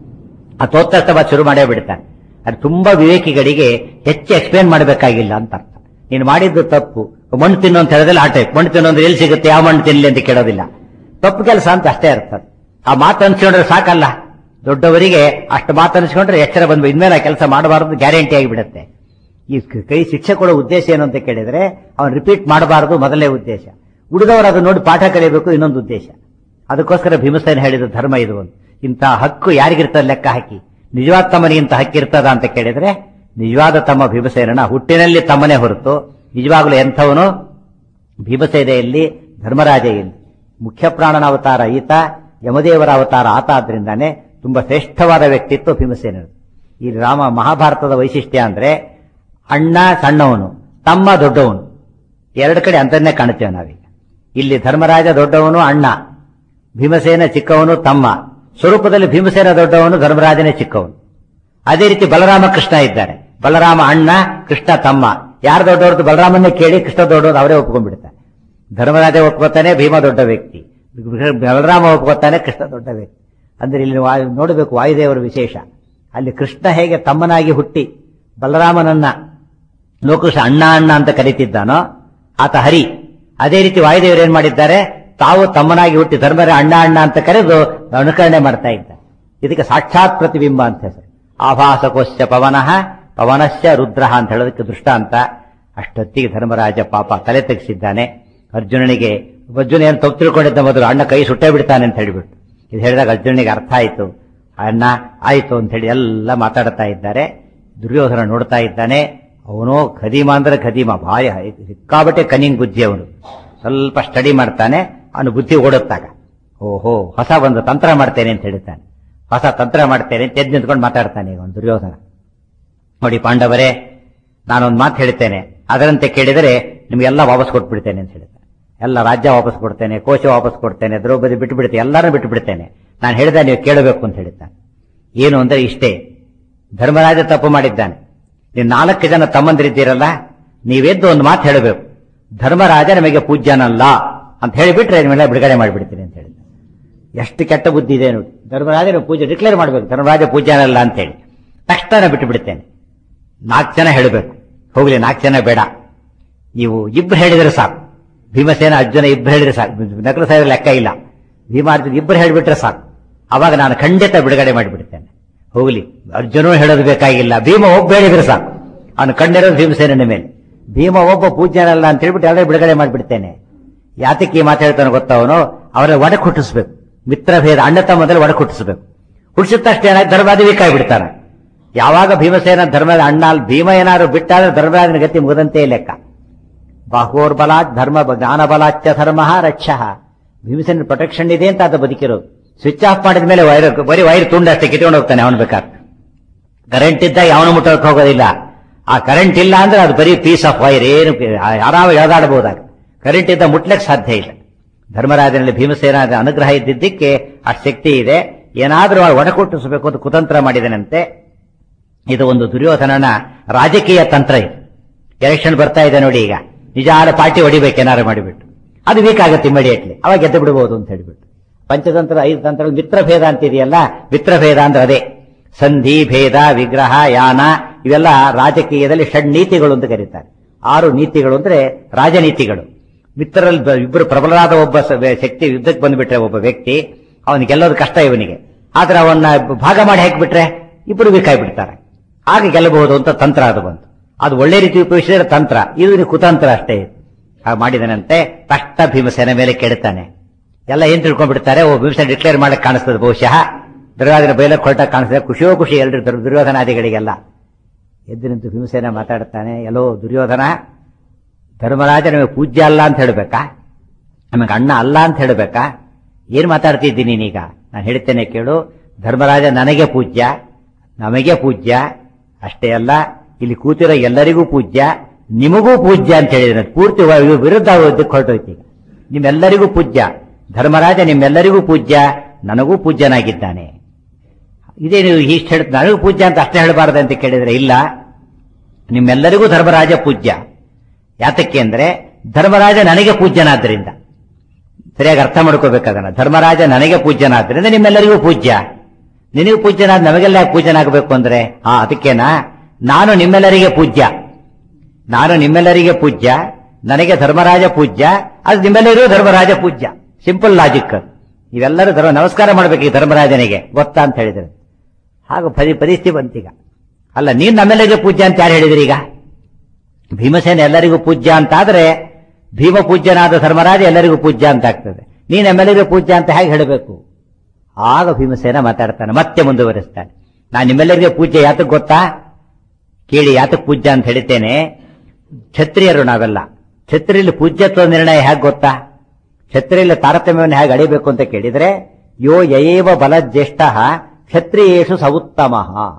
ಆ ತೋತ್ತರ್ಥ ಮಾತು ಶುರು ಮಾಡೇ ಬಿಡ್ತಾನೆ ಅದು ತುಂಬಾ ವಿವೇಕಿಗಳಿಗೆ ಹೆಚ್ಚು ಎಕ್ಸ್ಪ್ಲೇನ್ ಮಾಡಬೇಕಾಗಿಲ್ಲ ಅಂತ ಅರ್ಥ ನೀನು ಮಾಡಿದ್ದು ತಪ್ಪು ಮಣ್ಣು ತಿನ್ನು ಅಂತ ಹೇಳಿದ್ರೆ ಆ ಟೈಪ್ ಮಣ್ಣು ತಿನ್ನು ಅಂದ್ರೆ ಎಲ್ಲಿ ಸಿಗುತ್ತೆ ಯಾವ ಮಣ್ಣು ತಿನ್ನಲಿ ಅಂತ ಕೇಳೋದಿಲ್ಲ ತಪ್ಪು ಕೆಲಸ ಅಂತ ಅಷ್ಟೇ ಅರ್ಥ ಆ ಮಾತು ಅನ್ಸ್ಕೊಂಡ್ರೆ ಸಾಕಲ್ಲ ದೊಡ್ಡವರಿಗೆ ಅಷ್ಟು ಮಾತು ಅನ್ಸ್ಕೊಂಡ್ರೆ ಎಚ್ಚರ ಬಂದ್ವಿ ಇನ್ಮೇಲೆ ಆ ಕೆಲಸ ಮಾಡಬಾರದು ಗ್ಯಾರಂಟಿ ಆಗಿಬಿಡುತ್ತೆ ಈ ಕ- ಕೈ ಶಿಕ್ಷೆ ಕೊಡೋ ಉದ್ದೇಶ ಏನು ಅಂತ ಕೇಳಿದ್ರೆ ಅವನು ರಿಪೀಟ್ ಮಾಡಬಾರದು ಮೊದಲನೇ ಉದ್ದೇಶ ಉಳಿದವರು ಅದು ನೋಡಿ ಪಾಠ ಕಲಿಯಬೇಕು ಇನ್ನೊಂದು ಉದ್ದೇಶ ಅದಕ್ಕೋಸ್ಕರ ಭೀಮಸೇನ ಹೇಳಿದ ಧರ್ಮ ಇದು ಒಂದು ಇಂಥ ಹಕ್ಕು ಯಾರಿಗಿರ್ತದೆ ಲೆಕ್ಕ ಹಾಕಿ ನಿಜವಾದ ತಮ್ಮನಿಗೆ ಇಂಥ ಹಕ್ಕಿರ್ತದ ಅಂತ ಕೇಳಿದ್ರೆ ನಿಜವಾದ ತಮ್ಮ ಭೀಮಸೇನನ ಹುಟ್ಟಿನಲ್ಲಿ ತಮ್ಮನೇ ಹೊರತು ನಿಜವಾಗ್ಲೂ ಎಂಥವನು ಭೀಮಸೇನೆಯಲ್ಲಿ ಧರ್ಮರಾಜ ಇಲ್ಲಿ ಮುಖ್ಯ ಪ್ರಾಣನ ಅವತಾರ ಈತ ಯಮದೇವರ ಅವತಾರ ಆತ ಆದ್ರಿಂದಾನೆ ತುಂಬಾ ಶ್ರೇಷ್ಠವಾದ ವ್ಯಕ್ತಿತ್ವ ಭೀಮಸೇನರು ಈ ರಾಮ ಮಹಾಭಾರತದ ವೈಶಿಷ್ಟ್ಯ ಅಂದ್ರೆ ಅಣ್ಣ ಸಣ್ಣವನು ತಮ್ಮ ದೊಡ್ಡವನು ಎರಡು ಕಡೆ ಅಂತನ್ನೇ ಕಾಣುತ್ತೇವೆ ನಾವೀಗ ಇಲ್ಲಿ ಧರ್ಮರಾಜ ದೊಡ್ಡವನು ಅಣ್ಣ ಭೀಮಸೇನ ಚಿಕ್ಕವನು ತಮ್ಮ ಸ್ವರೂಪದಲ್ಲಿ ಭೀಮಸೇನ ದೊಡ್ಡವನು ಧರ್ಮರಾಜನೇ ಚಿಕ್ಕವನು ಅದೇ ರೀತಿ ಬಲರಾಮ ಕೃಷ್ಣ ಇದ್ದಾರೆ ಬಲರಾಮ ಅಣ್ಣ ಕೃಷ್ಣ ತಮ್ಮ ಯಾರು ದೊಡ್ಡವ್ರದ್ದು ಬಲರಾಮನ್ನೇ ಕೇಳಿ ಕೃಷ್ಣ ದೊಡ್ಡವರು ಅವರೇ ಒಪ್ಕೊಂಡ್ಬಿಡ್ತಾರೆ ಧರ್ಮರಾಜ ಒಪ್ಕೋತಾನೆ ಭೀಮ ದೊಡ್ಡ ವ್ಯಕ್ತಿ ಬಲರಾಮ ಒಪ್ಕೋತಾನೆ ಕೃಷ್ಣ ದೊಡ್ಡ ವ್ಯಕ್ತಿ ಅಂದ್ರೆ ಇಲ್ಲಿ ವಾ- ನೋಡಬೇಕು ವಾಯುದೇವರ ವಿಶೇಷ ಅಲ್ಲಿ ಕೃಷ್ಣ ಹೇಗೆ ತಮ್ಮನಾಗಿ ಹುಟ್ಟಿ ಬಲರಾಮನನ್ನ ಲೋಕೃಷ್ಣ ಅಣ್ಣ ಅಣ್ಣ ಅಂತ ಕರೀತಿದ್ದಾನೋ ಆತ ಹರಿ ಅದೇ ರೀತಿ ವಾಯುದೇವರು ಏನ್ ಮಾಡಿದ್ದಾರೆ ತಾವು ತಮ್ಮನಾಗಿ ಹುಟ್ಟಿ ಧರ್ಮರ ಅಣ್ಣ ಅಣ್ಣ ಅಂತ ಕರೆದು ಅನುಕರಣೆ ಮಾಡ್ತಾ ಇದ್ದಾರೆ ಇದಕ್ಕೆ ಸಾಕ್ಷಾತ್ ಪ್ರತಿಬಿಂಬ ಅಂತ ಹೆಸರು ಆಭಾಸಕೋಶ್ಚ ಪವನಃ ಪವನಶ್ಚ ರುದ್ರ ಅಂತ ಹೇಳೋದಕ್ಕೆ ದೃಷ್ಟಾಂತ ಅಷ್ಟೊತ್ತಿಗೆ ಧರ್ಮರಾಜ ಪಾಪ ತಲೆ ತೆಗೆಸಿದ್ದಾನೆ ಅರ್ಜುನನಿಗೆ ಅರ್ಜುನ ಏನು ತಪ್ಪು ತಿಳ್ಕೊಂಡಿದ್ದ ಮೊದಲು ಅಣ್ಣ ಕೈ ಸುಟ್ಟೇ ಬಿಡ್ತಾನೆ ಅಂತ ಹೇಳಿಬಿಟ್ಟು ಇದು ಹೇಳಿದಾಗ ಅರ್ಜುನನಿಗೆ ಅರ್ಥ ಆಯ್ತು ಅಣ್ಣ ಆಯ್ತು ಅಂತ ಹೇಳಿ ಎಲ್ಲ ಮಾತಾಡ್ತಾ ಇದ್ದಾರೆ ದುರ್ಯೋಧನ ನೋಡ್ತಾ ಇದ್ದಾನೆ ಅವನು ಖದೀಮ ಅಂದ್ರೆ ಖದೀಮ ಭಾರಿ ಸಿಕ್ಕಾಬಟ್ಟೆ ಕನಿಂಗ್ ಬುದ್ಧಿ ಅವನು ಸ್ವಲ್ಪ ಸ್ಟಡಿ ಮಾಡ್ತಾನೆ ಅವನು ಬುದ್ಧಿ ಓಡುತ್ತಾಗ ಓಹೋ ಹೊಸ ಒಂದು ತಂತ್ರ ಮಾಡ್ತೇನೆ ಅಂತ ಹೇಳ್ತಾನೆ ಹೊಸ ತಂತ್ರ ಮಾಡ್ತೇನೆ ಅಂತ ಎದ್ದು ನಿಂತ್ಕೊಂಡು ಮಾತಾಡ್ತಾನೆ ಈಗ ಅವನು ದುರ್ಯೋಧನ ನೋಡಿ ಪಾಂಡವರೇ ನಾನೊಂದು ಮಾತು ಹೇಳ್ತೇನೆ ಅದರಂತೆ ಕೇಳಿದರೆ ನಿಮಗೆಲ್ಲ ವಾಪಸ್ ಕೊಟ್ಬಿಡ್ತೇನೆ ಅಂತ ಹೇಳ್ತಾನೆ ಎಲ್ಲ ರಾಜ್ಯ ವಾಪಸ್ ಕೊಡ್ತೇನೆ ಕೋಶ ವಾಪಸ್ ಕೊಡ್ತೇನೆ ದ್ರೌಪದಿ ಬಿಟ್ಟು ಬಿಡ್ತೇನೆ ಎಲ್ಲರೂ ಬಿಟ್ಟು ಬಿಡ್ತೇನೆ ನಾನು ಹೇಳಿದ ನೀವು ಕೇಳಬೇಕು ಅಂತ ಹೇಳ್ತಾನೆ ಏನು ಅಂದ್ರೆ ಇಷ್ಟೇ ಧರ್ಮರಾಜ ತಪ್ಪು ಮಾಡಿದ್ದಾನೆ ನೀವು ನಾಲ್ಕು ಜನ ತಮ್ಮಂದಿರಿದ್ದೀರಲ್ಲ ನೀವೆದ್ದು ಒಂದು ಮಾತು ಹೇಳಬೇಕು ಧರ್ಮರಾಜ ನಮಗೆ ಪೂಜ್ಯನಲ್ಲ ಅಂತ ಹೇಳಿಬಿಟ್ರೆ ನಿಮ್ಮೆಲ್ಲ ಬಿಡುಗಡೆ ಮಾಡಿಬಿಡ್ತೀನಿ ಅಂತ ಹೇಳಿದ ಎಷ್ಟು ಕೆಟ್ಟ ಬುದ್ಧಿ ಇದೆ ನೋಡಿ ಧರ್ಮರಾಜ ನೀವು ಪೂಜೆ ಡಿಕ್ಲೇರ್ ಮಾಡಬೇಕು ಧರ್ಮರಾಜ ಪೂಜ್ಯನಲ್ಲ ಅಂತ ಹೇಳಿ ತಕ್ಷಣ ಬಿಟ್ಟು ಬಿಡ್ತೇನೆ ನಾಲ್ಕು ಜನ ಹೇಳಬೇಕು ಹೋಗ್ಲಿ ನಾಲ್ಕು ಜನ ಬೇಡ ನೀವು ಇಬ್ರು ಹೇಳಿದ್ರೆ ಸಾಕು ಭೀಮಸೇನ ಅರ್ಜುನ ಇಬ್ರು ಹೇಳಿದ್ರೆ ಸಾಕು ನಕಲ ಸಾಹೇಬ್ ಲೆಕ್ಕ ಇಲ್ಲ ಭೀಮಾರ್ಜುನ ಇಬ್ರು ಹೇಳಿಬಿಟ್ರೆ ಸಾಕು ಅವಾಗ ನಾನು ಖಂಡಿತ ಬಿಡುಗಡೆ ಮಾಡಿಬಿಡ್ತೇನೆ ಹೋಗ್ಲಿ ಅರ್ಜುನೂ ಹೇಳೋದು ಬೇಕಾಗಿಲ್ಲ ಭೀಮ ಒಬ್ಬ ಹೇಳಿದ್ರೆ ಸಾಕು ಅವನು ಕಂಡಿರೋದು ಭೀಮಸೇನ ಮೇಲೆ ಭೀಮ ಒಬ್ಬ ಪೂಜ್ಯನಲ್ಲ ಅಂತ ಹೇಳ್ಬಿಟ್ಟು ಎಲ್ಲರೂ ಬಿಡುಗಡೆ ಮಾಡಿಬಿಡ್ತೇನೆ ಯಾತಕ್ಕೆ ಈ ಮಾತಾಡ್ತಾನೆ ಗೊತ್ತವನು ಅವರ ಒಡಕ್ ಹುಟ್ಟಿಸ್ಬೇಕು ಮಿತ್ರಭೇದ ಅಣ್ಣ ತಮ್ಮದಲ್ಲಿ ಒಡಕ್ ಹುಟ್ಟಿಸ್ಬೇಕು ಹುಟ್ಟಿಸಿದ ತಕ್ಷಣ ಏನಾಯ್ತು ಧರ್ಮಾದಿ ವೀಕ್ ಬಿಡ್ತಾನೆ ಯಾವಾಗ ಭೀಮಸೇನ ಧರ್ಮದ ಅಣ್ಣ ಅಲ್ಲಿ ಭೀಮ ಏನಾದ್ರು ಬಿಟ್ಟಾದ್ರೆ ಧರ್ಮರಾಜನ ಗತಿ ಮುಗದಂತೆ ಲೆಕ್ಕ ಬಾಹೋರ್ಬಲಾತ್ ಧರ್ಮ ಜ್ಞಾನ ಬಲಾಚ್ಯ ಧರ್ಮ ರಕ್ಷ ಭೀಮಸೇನ ಪ್ರೊಟೆಕ್ಷನ್ ಇದೆ ಅಂತ ಅದು ಬದುಕಿರೋದು ಸ್ವಿಚ್ ಆಫ್ ಮಾಡಿದ ಮೇಲೆ ವೈರ್ ಬರೀ ವೈರ್ ತುಂಡ ಅಷ್ಟೇ ಕಿತ್ಕೊಂಡು ಹೋಗ್ತಾನೆ ಅವನು ಬೇಕಾದ್ರೆ ಕರೆಂಟ್ ಇದ್ದಾಗ ಯಾವನು ಮುಟ್ಟೋಕೆ ಹೋಗೋದಿಲ್ಲ ಆ ಕರೆಂಟ್ ಇಲ್ಲ ಅಂದ್ರೆ ಅದು ಬರೀ ಪೀಸ್ ಆಫ್ ವೈರ್ ಏನು ಆರಾಮ ಎಳೆದಾಡಬಹುದಾಗ ಕರೆಂಟ್ ಇದ್ದ ಮುಟ್ಲಿಕ್ಕೆ ಸಾಧ್ಯ ಇಲ್ಲ ಧರ್ಮರಾಜನಲ್ಲಿ ಭೀಮಸೇನ ಅನುಗ್ರಹ ಇದ್ದಿದ್ದಕ್ಕೆ ಆ ಶಕ್ತಿ ಇದೆ ಏನಾದರೂ ಒಡಕೊಟ್ಟಿಸಬೇಕು ಅಂತ ಕುತಂತ್ರ ಮಾಡಿದನಂತೆ ಇದು ಒಂದು ದುರ್ಯೋಧನನ ರಾಜಕೀಯ ತಂತ್ರ ಇದು ಎಲೆಕ್ಷನ್ ಬರ್ತಾ ಇದೆ ನೋಡಿ ಈಗ ನಿಜಾದ ಪಾರ್ಟಿ ಹೊಡಿಬೇಕು ಏನಾರು ಮಾಡಿಬಿಟ್ಟು ಅದು ವೀಕ್ ಆಗುತ್ತೆ ಇಮಿಡಿಯೇಟ್ಲಿ ಅವಾಗ ಗೆದ್ದು ಬಿಡಬಹುದು ಅಂತ ಹೇಳಿಬಿಟ್ಟು ಪಂಚತಂತ್ರ ಐದು ತಂತ್ರ ಮಿತ್ರಭೇದ ಅಂತಿದೆಯಲ್ಲ ಮಿತ್ರಭೇದ ಅಂದ್ರೆ ಅದೇ ಸಂಧಿ ಭೇದ ವಿಗ್ರಹ ಯಾನ ಇವೆಲ್ಲ ರಾಜಕೀಯದಲ್ಲಿ ಷಡ್ ನೀತಿಗಳು ಅಂತ ಕರೀತಾರೆ ಆರು ನೀತಿಗಳು ಅಂದ್ರೆ ರಾಜನೀತಿಗಳು ಮಿತ್ರರಲ್ಲಿ ಬ- ಇಬ್ಬರು ಪ್ರಬಲರಾದ ಒಬ್ಬ ಸ- ಶಕ್ತಿ ಯುದ್ಧಕ್ಕೆ ಬಂದ್ಬಿಟ್ರೆ ಒಬ್ಬ ವ್ಯಕ್ತಿ ಅವನಿಗೆ ಗೆಲ್ಲೋದು ಕಷ್ಟ ಇವನಿಗೆ ಆದ್ರೆ ಅವನ್ನ ಭಾಗ ಮಾಡಿ ಹಾಕಿಬಿಟ್ರೆ ಇಬ್ಬರು ಬಿಡ್ತಾರೆ ಆಗ ಗೆಲ್ಲಬಹುದು ಅಂತ ತಂತ್ರ ಅದು ಬಂತು ಅದು ಒಳ್ಳೆ ರೀತಿ ಉಪಯೋಗಿಸಿದ್ರೆ ತಂತ್ರ ಇದು ಇದು ಕುತಂತ್ರ ಅಷ್ಟೇ ಹಾಗೆ ಮಾಡಿದನಂತೆ ತಕ್ಷಣ ಭೀಮಸೇನ ಮೇಲೆ ಕೆಡ್ತಾನೆ ಎಲ್ಲ ಏನ್ ತಿಳ್ಕೊಂಡ್ಬಿಡ್ತಾರೆ ಓ ಭೀಮಸೇನ ಡಿಕ್ಲೇರ್ ಮಾಡಕ್ ಕಾಣಿಸ್ತದೆ ಬಹುಶಃ ದುರ್ಯೋಧನ ಬೈಲಕ್ಕೆ ಹೊರಟಾಗ ಕಾಣಿಸ್ತದೆ ಖುಷಿಯೋ ಖುಷಿ ಎಲ್ರು ದುರ್- ದುರ್ಯೋಧನಾದಿಗಳಿಗೆಲ್ಲ ಎದ್ದು ನಿಂತು ಭೀಮಸೇನ ಮಾತಾಡ್ತಾನೆ ಎಲ್ಲೋ ದುರ್ಯೋಧನ ಧರ್ಮರಾಜ ನಮಗೆ ಪೂಜ್ಯ ಅಲ್ಲ ಅಂತ ಹೇಳ್ಬೇಕಾ ನಮಗೆ ಅಣ್ಣ ಅಲ್ಲ ಅಂತ ಹೇಳ್ಬೇಕಾ ಏನ್ ಮಾತಾಡ್ತಿದ್ದೀನಿ ನೀನೀಗ ನಾನು ಹೇಳ್ತೇನೆ ಕೇಳು ಧರ್ಮರಾಜ ನನಗೆ ಪೂಜ್ಯ ನಮಗೆ ಪೂಜ್ಯ ಅಷ್ಟೇ ಅಲ್ಲ ಇಲ್ಲಿ ಕೂತಿರೋ ಎಲ್ಲರಿಗೂ ಪೂಜ್ಯ ನಿಮಗೂ ಪೂಜ್ಯ ಅಂತ ಹೇಳಿದ್ರೆ ಪೂರ್ತಿ ವ- ಇವ್ರ ವಿರುದ್ಧ ಇದಕ್ಕೆ ಹೊರಟೋಯ್ತು ಈಗ ನಿಮ್ಮೆಲ್ಲರಿಗೂ ಪೂಜ್ಯ ಧರ್ಮರಾಜ ನಿಮ್ಮೆಲ್ಲರಿಗೂ ಪೂಜ್ಯ ನನಗೂ ಪೂಜ್ಯನಾಗಿದ್ದಾನೆ ಇದೇ ನೀವು ಇಷ್ಟು ಹೇಳ ನನಗೂ ಪೂಜ್ಯ ಅಂತ ಅಷ್ಟೇ ಹೇಳಬಾರದು ಅಂತ ಕೇಳಿದ್ರೆ ಇಲ್ಲ ನಿಮ್ಮೆಲ್ಲರಿಗೂ ಧರ್ಮರಾಜ ಪೂಜ್ಯ ಯಾತಕ್ಕೆ ಅಂದ್ರೆ ಧರ್ಮರಾಜ ನನಗೆ ಪೂಜ್ಯನಾದ್ರಿಂದ ಸರಿಯಾಗಿ ಅರ್ಥ ಮಾಡ್ಕೋಬೇಕಾದನ್ನ ಧರ್ಮರಾಜ ನನಗೆ ಪೂಜ್ಯನಾದ್ರಿಂದ ನಿಮ್ಮೆಲ್ಲರಿಗೂ ಪೂಜ್ಯ ನಿನಗೂ ಪೂಜ್ಯನಾದ ನಮಗೆಲ್ಲ ಯಾಕೆ ಪೂಜ್ಯನಾಗಬೇಕು ಅಂದ್ರೆ ಹಾ ಅದಕ್ಕೇನಾ ನಾನು ನಿಮ್ಮೆಲ್ಲರಿಗೆ ಪೂಜ್ಯ ನಾನು ನಿಮ್ಮೆಲ್ಲರಿಗೆ ಪೂಜ್ಯ ನನಗೆ ಧರ್ಮರಾಜ ಪೂಜ್ಯ ಅದು ನಿಮ್ಮೆಲ್ಲರಿಗೂ ಧರ್ಮರಾಜ ಪೂಜ್ಯ ಸಿಂಪಲ್ ಲಾಜಿಕ್ ಇವೆಲ್ಲರೂ ಧರ್ಮ ನಮಸ್ಕಾರ ಮಾಡ್ಬೇಕು ಈ ಧರ್ಮರಾಜನಿಗೆ ಗೊತ್ತಾ ಅಂತ ಹೇಳಿದ್ರೆ ಹಾಗೂ ಪರಿ ಪರಿಸ್ಥಿತಿ ಬಂತೀಗ ಅಲ್ಲ ನೀನ್ ನಮ್ಮೆಲ್ಲರಿಗೆ ಪೂಜ್ಯ ಅಂತ ಯಾರು ಹೇಳಿದ್ರಿ ಈಗ ಭೀಮಸೇನ ಎಲ್ಲರಿಗೂ ಪೂಜ್ಯ ಅಂತಾದ್ರೆ ಭೀಮ ಪೂಜ್ಯನಾದ ಧರ್ಮರಾಜ ಎಲ್ಲರಿಗೂ ಪೂಜ್ಯ ಅಂತ ಆಗ್ತದೆ ನೀನ್ ಎಮ್ಮೆಲ್ಲರಿಗೂ ಪೂಜ್ಯ ಅಂತ ಹೇಗೆ ಹೇಳಬೇಕು ಆಗ ಭೀಮಸೇನ ಮಾತಾಡ್ತಾನೆ ಮತ್ತೆ ಮುಂದುವರಿಸ್ತಾನೆ ನಾನು ನಿಮ್ಮೆಲ್ಲರಿಗೆ ಪೂಜ್ಯ ಯಾತಕ್ ಗೊತ್ತಾ ಕೇಳಿ ಯಾತಕ್ ಪೂಜ್ಯ ಅಂತ ಹೇಳ್ತೇನೆ ಕ್ಷತ್ರಿಯರು ನಾವೆಲ್ಲ ಕ್ಷತ್ರಿಯಲ್ಲಿ ಪೂಜ್ಯತ್ವ ನಿರ್ಣಯ ಹೇಗೆ ಗೊತ್ತಾ ಕ್ಷತ್ರಿಯಲ್ಲಿ ತಾರತಮ್ಯವನ್ನು ಹೇಗೆ ಅಡಿಬೇಕು ಅಂತ ಕೇಳಿದ್ರೆ ಯೋ ಯಯೇವ ಬಲ ಜ್ಯೇಷ್ಠ ಕ್ಷತ್ರಿಯೇಷು ಸವುತ್ತಮ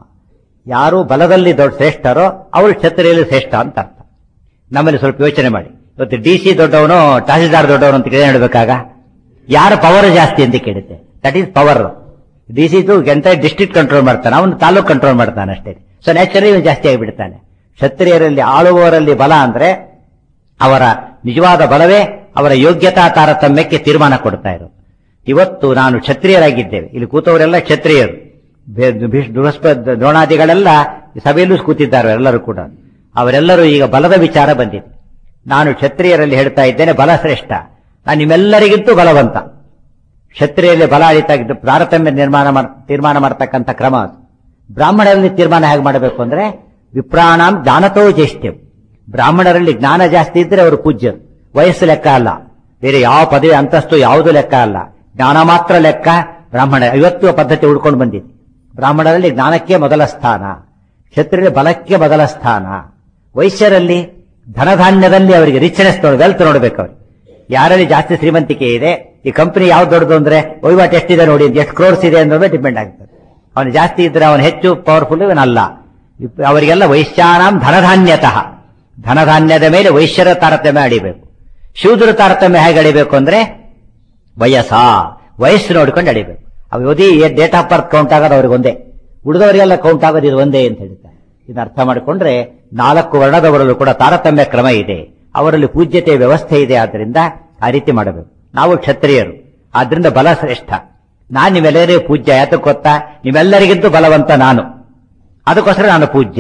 ಯಾರು ಬಲದಲ್ಲಿ ದೊಡ್ಡ ಶ್ರೇಷ್ಠರೋ ಅವರು ಕ್ಷತ್ರಿಯಲ್ಲಿ ಶ್ರೇಷ್ಠ ಅಂತ ಅರ್ಥ ನಮ್ಮಲ್ಲಿ ಸ್ವಲ್ಪ ಯೋಚನೆ ಮಾಡಿ ಇವತ್ತು ಡಿ ಸಿ ದೊಡ್ಡವನು ತಹಸೀಲ್ದಾರ್ ದೊಡ್ಡವನು ಅಂತ ಕೇಳಿ ಹೇಳ್ಬೇಕಾಗ ಯಾರ ಪವರ್ ಜಾಸ್ತಿ ಅಂತ ಕೇಳುತ್ತೆ that is power D C entire district control ಮಾಡ್ತಾನೆ ಅವನು ತಾಲೂಕ್ ಕಂಟ್ರೋಲ್ ಮಾಡ್ತಾನೆ ಅಷ್ಟೇ ಸೊ ನ್ಯಾಚುರಲಿ ಇವನು ಜಾಸ್ತಿ ಆಗಿಬಿಡ್ತಾನೆ ಕ್ಷತ್ರಿಯರಲ್ಲಿ ಆಳುವವರಲ್ಲಿ ಬಲ ಅಂದ್ರೆ ಅವರ ನಿಜವಾದ ಬಲವೇ ಅವರ ಯೋಗ್ಯತಾ ತಾರತಮ್ಯಕ್ಕೆ ತೀರ್ಮಾನ ಕೊಡ್ತಾ ಇರೋದು ಇವತ್ತು ನಾನು ಕ್ಷತ್ರಿಯರಾಗಿದ್ದೇವೆ ಇಲ್ಲಿ ಕೂತವರೆಲ್ಲ ಕ್ಷತ್ರಿಯರು ಬೆ- ಭೀಷ್- ಬೃಹಸ್ಪತಿ ದ್ರೋಣಾದಿಗಳೆಲ್ಲ ಸಭೆಯಲ್ಲೂ ಕೂತಿದ್ದಾರೆ ಎಲ್ಲರೂ ಕೂಡ ಅವರೆಲ್ಲರೂ ಈಗ ಬಲದ ವಿಚಾರ ಬಂದಿದೆ ನಾನು ಕ್ಷತ್ರಿಯರಲ್ಲಿ ಹೇಳ್ತಾ ಇದ್ದೇನೆ ಬಲ ಶ್ರೇಷ್ಠ ನಾನು ನಿಮ್ಮೆಲ್ಲರಿಗಿಂತೂ ಬಲವಂತ ಕ್ಷತ್ರಿಯಲ್ಲಿ ಬಲ ಅಳಿತಾ ಇದ್ದು ತಾರತಮ್ಯ ನಿರ್ಮಾಣ ಮಾಡ್- ತೀರ್ಮಾನ ಮಾಡತಕ್ಕಂಥ ಕ್ರಮ ಅದು ಬ್ರಾಹ್ಮಣರಲ್ಲಿ ತೀರ್ಮಾನ ಹೇಗೆ ಮಾಡಬೇಕು ಅಂದ್ರೆ ವಿಪ್ರಾಣಾಂ ಜ್ಞಾನತೋ ಜ್ಯೇಷ್ಠ್ಯಂ ಬ್ರಾಹ್ಮಣರಲ್ಲಿ ಜ್ಞಾನ ಜಾಸ್ತಿ ಇದ್ರೆ ಅವರು ಪೂಜ್ಯರು ವಯಸ್ಸು ಲೆಕ್ಕ ಅಲ್ಲ ಬೇರೆ ಯಾವ ಪದವಿ ಅಂತಸ್ತು ಯಾವುದು ಲೆಕ್ಕ ಅಲ್ಲ ಜ್ಞಾನ ಮಾತ್ರ ಲೆಕ್ಕ ಬ್ರಾಹ್ಮಣ ಇವತ್ತು ಆ ಪದ್ಧತಿ ಉಳ್ಕೊಂಡು ಬಂದಿದೆ ಬ್ರಾಹ್ಮಣರಲ್ಲಿ ಜ್ಞಾನಕ್ಕೆ ಮೊದಲ ಸ್ಥಾನ ಕ್ಷತ್ರಿಯ ಬಲಕ್ಕೆ ಮೊದಲ ಸ್ಥಾನ ವೈಶ್ಯರಲ್ಲಿ ಧನಧಾನ್ಯದಲ್ಲಿ ಅವರಿಗೆ ರಿಚ್ನೆಸ್ ನೋಡಿ ವೆಲ್ತ್ ನೋಡ್ಬೇಕು ಅವ್ರಿಗೆ ಯಾರಲ್ಲಿ ಜಾಸ್ತಿ ಶ್ರೀಮಂತಿಕೆ ಇದೆ ಈ ಕಂಪನಿ ಯಾವ್ದು ದೊಡ್ಡದು ಅಂದ್ರೆ ವಹಿವಾಟು ಎಷ್ಟಿದೆ ನೋಡಿ ಎಷ್ಟು ಕ್ರೋರ್ಸ್ ಇದೆ ಅನ್ನೋದೇ ಡಿಪೆಂಡ್ ಆಗ್ತದೆ ಅವನು ಜಾಸ್ತಿ ಇದ್ರೆ ಅವನು ಹೆಚ್ಚು ಪವರ್ಫುಲ್ ಇವನಲ್ಲ ಇಪ್- ಅವರಿಗೆಲ್ಲ ವೈಶ್ಯಾನಾಂ ಧನಧಾನ್ಯತಃ ಧನಧಾನ್ಯದ ಮೇಲೆ ವೈಶ್ಯರ ತಾರತಮ್ಯ ಅಡಿಬೇಕು ಶೂದ್ರ ತಾರತಮ್ಯ ಹೇಗೆ ಅಡಿಬೇಕು ಅಂದ್ರೆ ವಯಸ್ಸ ವಯಸ್ಸು ನೋಡ್ಕೊಂಡು ಅಡಿಬೇಕು ಅವು ಓದಿ ಡೇಟ್ ಆಫ್ ಬರ್ತ್ ಕೌಂಟ್ ಆಗೋದು ಅವ್ರಿಗೆ ಒಂದೇ ಉಳಿದವರಿಗೆಲ್ಲ ಕೌಂಟ್ ಆಗೋದು ಇದು ಒಂದೇ ಅಂತ ಹೇಳ್ತಾರೆ ಇದನ್ನ ಅರ್ಥ ಮಾಡಿಕೊಂಡ್ರೆ ನಾಲ್ಕು ವರ್ಣದವರಲ್ಲೂ ಕೂಡ ತಾರತಮ್ಯ ಕ್ರಮ ಇದೆ ಅವರಲ್ಲಿ ಪೂಜ್ಯತೆ ವ್ಯವಸ್ಥೆ ಇದೆ ಆದ್ರಿಂದ ಆ ರೀತಿ ಮಾಡಬೇಕು ನಾವು ಕ್ಷತ್ರಿಯರು ಆದ್ರಿಂದ ಬಲ ಶ್ರೇಷ್ಠ ನಾನು ನಿಮ್ಮೆಲ್ಲರಿಗೂ ಪೂಜ್ಯ ಯಾತಕ್ಕೆ ಗೊತ್ತಾ ನಿಮ್ಮೆಲ್ಲರಿಗಿಂತೂ ಬಲವಂತ ನಾನು ಅದಕ್ಕೋಸ್ಕರ ನಾನು ಪೂಜ್ಯ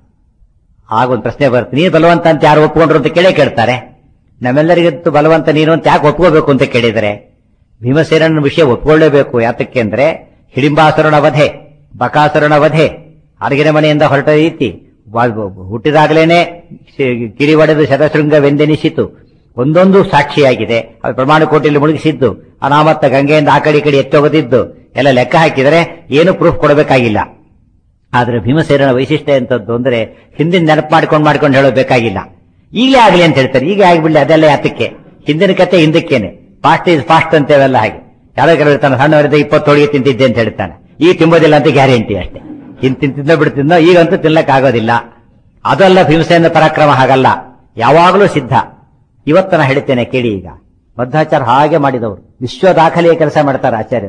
ಆಗ ಒಂದು ಪ್ರಶ್ನೆ ಬರುತ್ತೆ ನೀನು ಬಲವಂತ ಅಂತ ಯಾರು ಒಪ್ಕೊಂಡ್ರು ಅಂತ ಕೇಳೇ ಕೇಳ್ತಾರೆ ನಮ್ಮೆಲ್ಲರಿಗಿಂತೂ ಬಲವಂತ ನೀನು ಅಂತ ಯಾಕೆ ಒಪ್ಕೋಬೇಕು ಅಂತ ಕೇಳಿದರೆ ಭೀಮಸೇನನ ವಿಷಯ ಒಪ್ಕೊಳ್ಳೇಬೇಕು ಯಾತಕ್ಕೆ ಅಂದ್ರೆ ಹಿಡಿಂಬಾಸುರನ ವಧೆ ಬಕಾಸುರನ ವಧೆ ಅರಗಿನ ಮನೆಯಿಂದ ಹೊರಟ ರೀತಿ ವಾ- ಹುಟ್ಟಿದಾಗಲೇನೆ ಶಿ- ಕಿರಿ ಒಡೆದು ಶತಶೃಂಗವೆಂದೆನಿಸಿತು ಒಂದೊಂದು ಸಾಕ್ಷಿಯಾಗಿದೆ ಅದು ಪ್ರಮಾಣ ಕೋಟಿಯಲ್ಲಿ ಮುಳುಗಿಸಿದ್ದು ಅನಾಮತ್ತ ಗಂಗೆಯಿಂದ ಆ ಕಡೆ ಈ ಕಡೆ ಎತ್ತೋಗದಿದ್ದು ಎಲ್ಲ ಲೆಕ್ಕ ಹಾಕಿದರೆ ಏನು ಪ್ರೂಫ್ ಕೊಡಬೇಕಾಗಿಲ್ಲ ಆದ್ರೆ ಭೀಮಸೇನನ ವೈಶಿಷ್ಟ್ಯ ಎಂತದ್ದು ಅಂದ್ರೆ ಹಿಂದಿನ ನೆನಪು ಮಾಡ್ಕೊಂಡು ಮಾಡ್ಕೊಂಡು ಹೇಳಬೇಕಾಗಿಲ್ಲ ಈಗಲೇ ಆಗ್ಲಿ ಅಂತ ಹೇಳ್ತಾರೆ ಈಗ ಆಗ್ಬಿಡ್ಲಿ ಅದೆಲ್ಲ ಯಾತಕ್ಕೆ ಹಿಂದಿನ ಕತೆ ಹಿಂದಕ್ಕೇನೆ ಫಾಸ್ಟ್ ಇಸ್ ಫಾಸ್ಟ್ ಅಂತೇವೆಲ್ಲ ಹಾಗೆ ಯಾರೋ ಕೆಲವರು ಇರ್ತಾನೆ ಸಣ್ಣವರಿದ್ದ ಇಪ್ಪತ್ತೊಳಗೆ ತಿಂತಿದ್ದೆ ಅಂತ ಹೇಳ್ತಾನೆ ಈಗ ತಿಂಬೋದಿಲ್ಲ ಅಂತ ಗ್ಯಾರಂಟಿ ಅಷ್ಟೇ ಹಿಂದ್ ತಿಂತಿದ್ದ ಬಿಡ್ತಿದ್ನೋ ಈಗಂತೂ ತಿನ್ನಕ್ ಆಗೋದಿಲ್ಲ ಅದಲ್ಲ ಭೀಮಸೇನ ಪರಾಕ್ರಮ ಹಾಗಲ್ಲ ಯಾವಾಗಲೂ ಸಿದ್ಧ ಇವತ್ತು ನಾ ಹೇಳ್ತೇನೆ ಕೇಳಿ ಈಗ ಮಧ್ವಾಚಾರ್ಯ ಹಾಗೆ ಮಾಡಿದವರು ವಿಶ್ವ ದಾಖಲೆಯ ಕೆಲಸ ಮಾಡ್ತಾರೆ ಆಚಾರ್ಯರು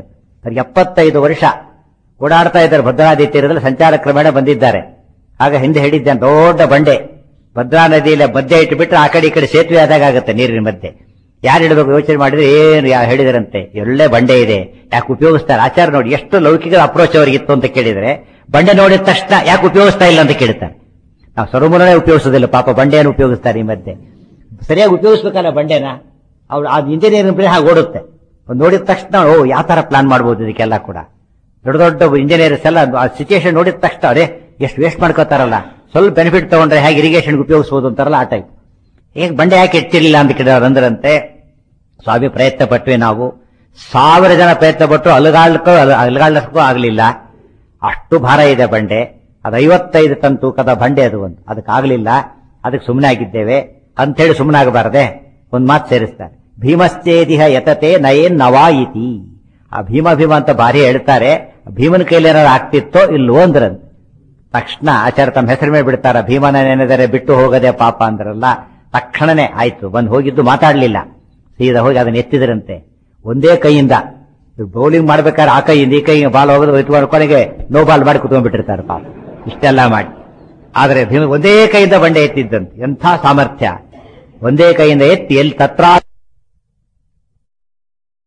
ಅವ್ರಿಗೆ ಎಪ್ಪತ್ತೈದು ವರ್ಷ ಓಡಾಡ್ತಾ ಇದ್ದಾರೆ ಭದ್ರಾದಿ ತೀರದಲ್ಲಿ ಸಂಚಾರ ಕ್ರಮೇಣ ಬಂದಿದ್ದಾರೆ ಆಗ ಹಿಂದೆ ಹೇಳಿದ್ದೆ ದೊಡ್ಡ ಬಂಡೆ ಭದ್ರಾ ನದಿಯಲ್ಲಿ ಮಧ್ಯೆ ಇಟ್ಟುಬಿಟ್ರೆ ಆ ಕಡೆ ಈ ಕಡೆ ಸೇತುವೆ ಆದಾಗ ಆಗುತ್ತೆ ನೀರಿನ ಮಧ್ಯೆ ಯಾರು ಹೇಳಬೇಕು ಯೋಚನೆ ಮಾಡಿದ್ರೆ ಏನು ಯಾ ಹೇಳಿದರಂತೆ ಒಳ್ಳೆ ಬಂಡೆ ಇದೆ ಯಾಕೆ ಉಪಯೋಗಿಸ್ತಾರೆ ಆಚಾರ ನೋಡಿ ಎಷ್ಟು ಲೌಕಿಕ ಅಪ್ರೋಚ್ ಅವರಿಗಿತ್ತು ಅಂತ ಕೇಳಿದ್ರೆ ಬಂಡೆ ನೋಡಿದ ತಕ್ಷಣ ಯಾಕೆ ಉಪಯೋಗಿಸ್ತಾ ಇಲ್ಲ ಅಂತ ಕೇಳ್ತಾರೆ ನಾವು ಸರೋಮರನೇ ಉಪಯೋಗಿಸೋದಿಲ್ಲ ಪಾಪ ಬಂಡೆಯನ್ನು ಉಪಯೋಗಿಸ್ತಾರೆ ಈ ಮಧ್ಯೆ ಸರಿಯಾಗಿ ಉಪಯೋಗಿಸ್ಬೇಕಲ್ಲ ಬಂಡೆನ ಅವ್ರು ಅದು ಇಂಜಿನಿಯರಿಂಗ್ ಬೆಳೆ ಹಾಗೆ ಓಡುತ್ತೆ ಒಂದ್ ನೋಡಿದ ತಕ್ಷಣ ಓ ಯಾವ ತರ ಪ್ಲಾನ್ ಮಾಡ್ಬೋದು ಇದಕ್ಕೆಲ್ಲ ಕೂಡ ದೊಡ್ಡ ದೊಡ್ಡ ಇಂಜಿನಿಯರ್ಸ್ ಎಲ್ಲ ಆ ಸಿಚುಯೇಷನ್ ನೋಡಿದ ತಕ್ಷಣ ಅದೇ ಎಷ್ಟು ವೇಸ್ಟ್ ಮಾಡ್ಕೋತಾರಲ್ಲ ಸ್ವಲ್ಪ ಬೆನಿಫಿಟ್ ತಗೊಂಡ್ರೆ ಹೇಗೆ ಇರಿಗೇಷನ್ಗೆ ಉಪಯೋಗಿಸಬಹುದು ಅಂತಾರಲ್ಲ ಆ ಟೈಪ್ ಹೇಗೆ ಬಂಡೆ ಯಾಕೆ ಎತ್ತಿರ್ಲಿಲ್ಲ ಅಂತ ಕೇಳಿದ್ರೆ ಅಂದ್ರಂತೆ ಸ್ವಾಮಿ ಪ್ರಯತ್ನ ಪಟ್ವಿ ನಾವು ಸಾವಿರ ಜನ ಪ್ರಯತ್ನ ಪಟ್ಟರು ಅಲಗಾಡ್ಲಿಕ್ಕೂ ಅಲಗಾಡ್ಲಿಕ್ಕೂ ಆಗಲಿಲ್ಲ ಅಷ್ಟು ಭಾರ ಇದೆ ಬಂಡೆ ಅದು ಐವತ್ತೈದು ಟನ್ ತೂಕದ ಬಂಡೆ ಅದು ಒಂದು ಅದಕ್ಕಾಗಲಿಲ್ಲ ಅದಕ್ಕೆ ಸುಮ್ಮನೆ ಆಗಿದ್ದೇವೆ ಅಂಥೇಳಿ ಸುಮ್ಮನೆ ಆಗಬಾರದೆ ಒಂದು ಮಾತು ಸೇರಿಸ್ತಾರೆ ಭೀಮಶ್ಚೇದಿಹ ಯತತೆ ನಯೇನ್ ನವಾಯಿತಿ ಆ ಭೀಮ ಭೀಮ ಅಂತ ಭಾರಿ ಹೇಳ್ತಾರೆ ಭೀಮನ ಕೈಲಿ ಏನಾದ್ರು ಆಗ್ತಿತ್ತೋ ಇಲ್ವೋ ಅಂದ್ರಂತೆ ತಕ್ಷಣ ಆಚಾರ್ಯ ತಮ್ಮ ಹೆಸರು ಮೇಲೆ ಬಿಡ್ತಾರ ಭೀಮನ ನೆನೆದರೆ ಬಿಟ್ಟು ಹೋಗದೆ ಪಾಪ ಅಂದ್ರಲ್ಲ ತಕ್ಷಣನೇ ಆಯ್ತು ಬಂದು ಹೋಗಿದ್ದು ಮಾತಾಡ್ಲಿಲ್ಲ ಸೀದಾ ಹೋಗಿ ಅದನ್ನ ಎತ್ತಿದ್ರಂತೆ ಒಂದೇ ಕೈಯಿಂದ ಬೌಲಿಂಗ್ ಮಾಡ್ಬೇಕಾದ್ರೆ ಆ ಕೈಯಿಂದ ಈ ಕೈಗೆ ಬಾಲ್ ಹೋಗೋದು ಎತ್ಕೊಂಡು ಕೊನೆಗೆ ನೋ ಬಾಲ್ ಮಾಡಿ ಕುತ್ಕೊಂಡ್ಬಿಟ್ಟಿರ್ತಾರೆ ಪಾಪ ಇಷ್ಟೆಲ್ಲ ಮಾಡಿ ಆದ್ರೆ ಭೀಮ ಒಂದೇ ಕೈಯಿಂದ ಬಂಡೆ ಎತ್ತಿದ್ದಂತೆ ಎಂಥ ಸಾಮರ್ಥ್ಯ ಒಂದೇ ಕೈಯಿಂದ ಎತ್ತಿ ಎಲ್ಲಿ ತತ್ರ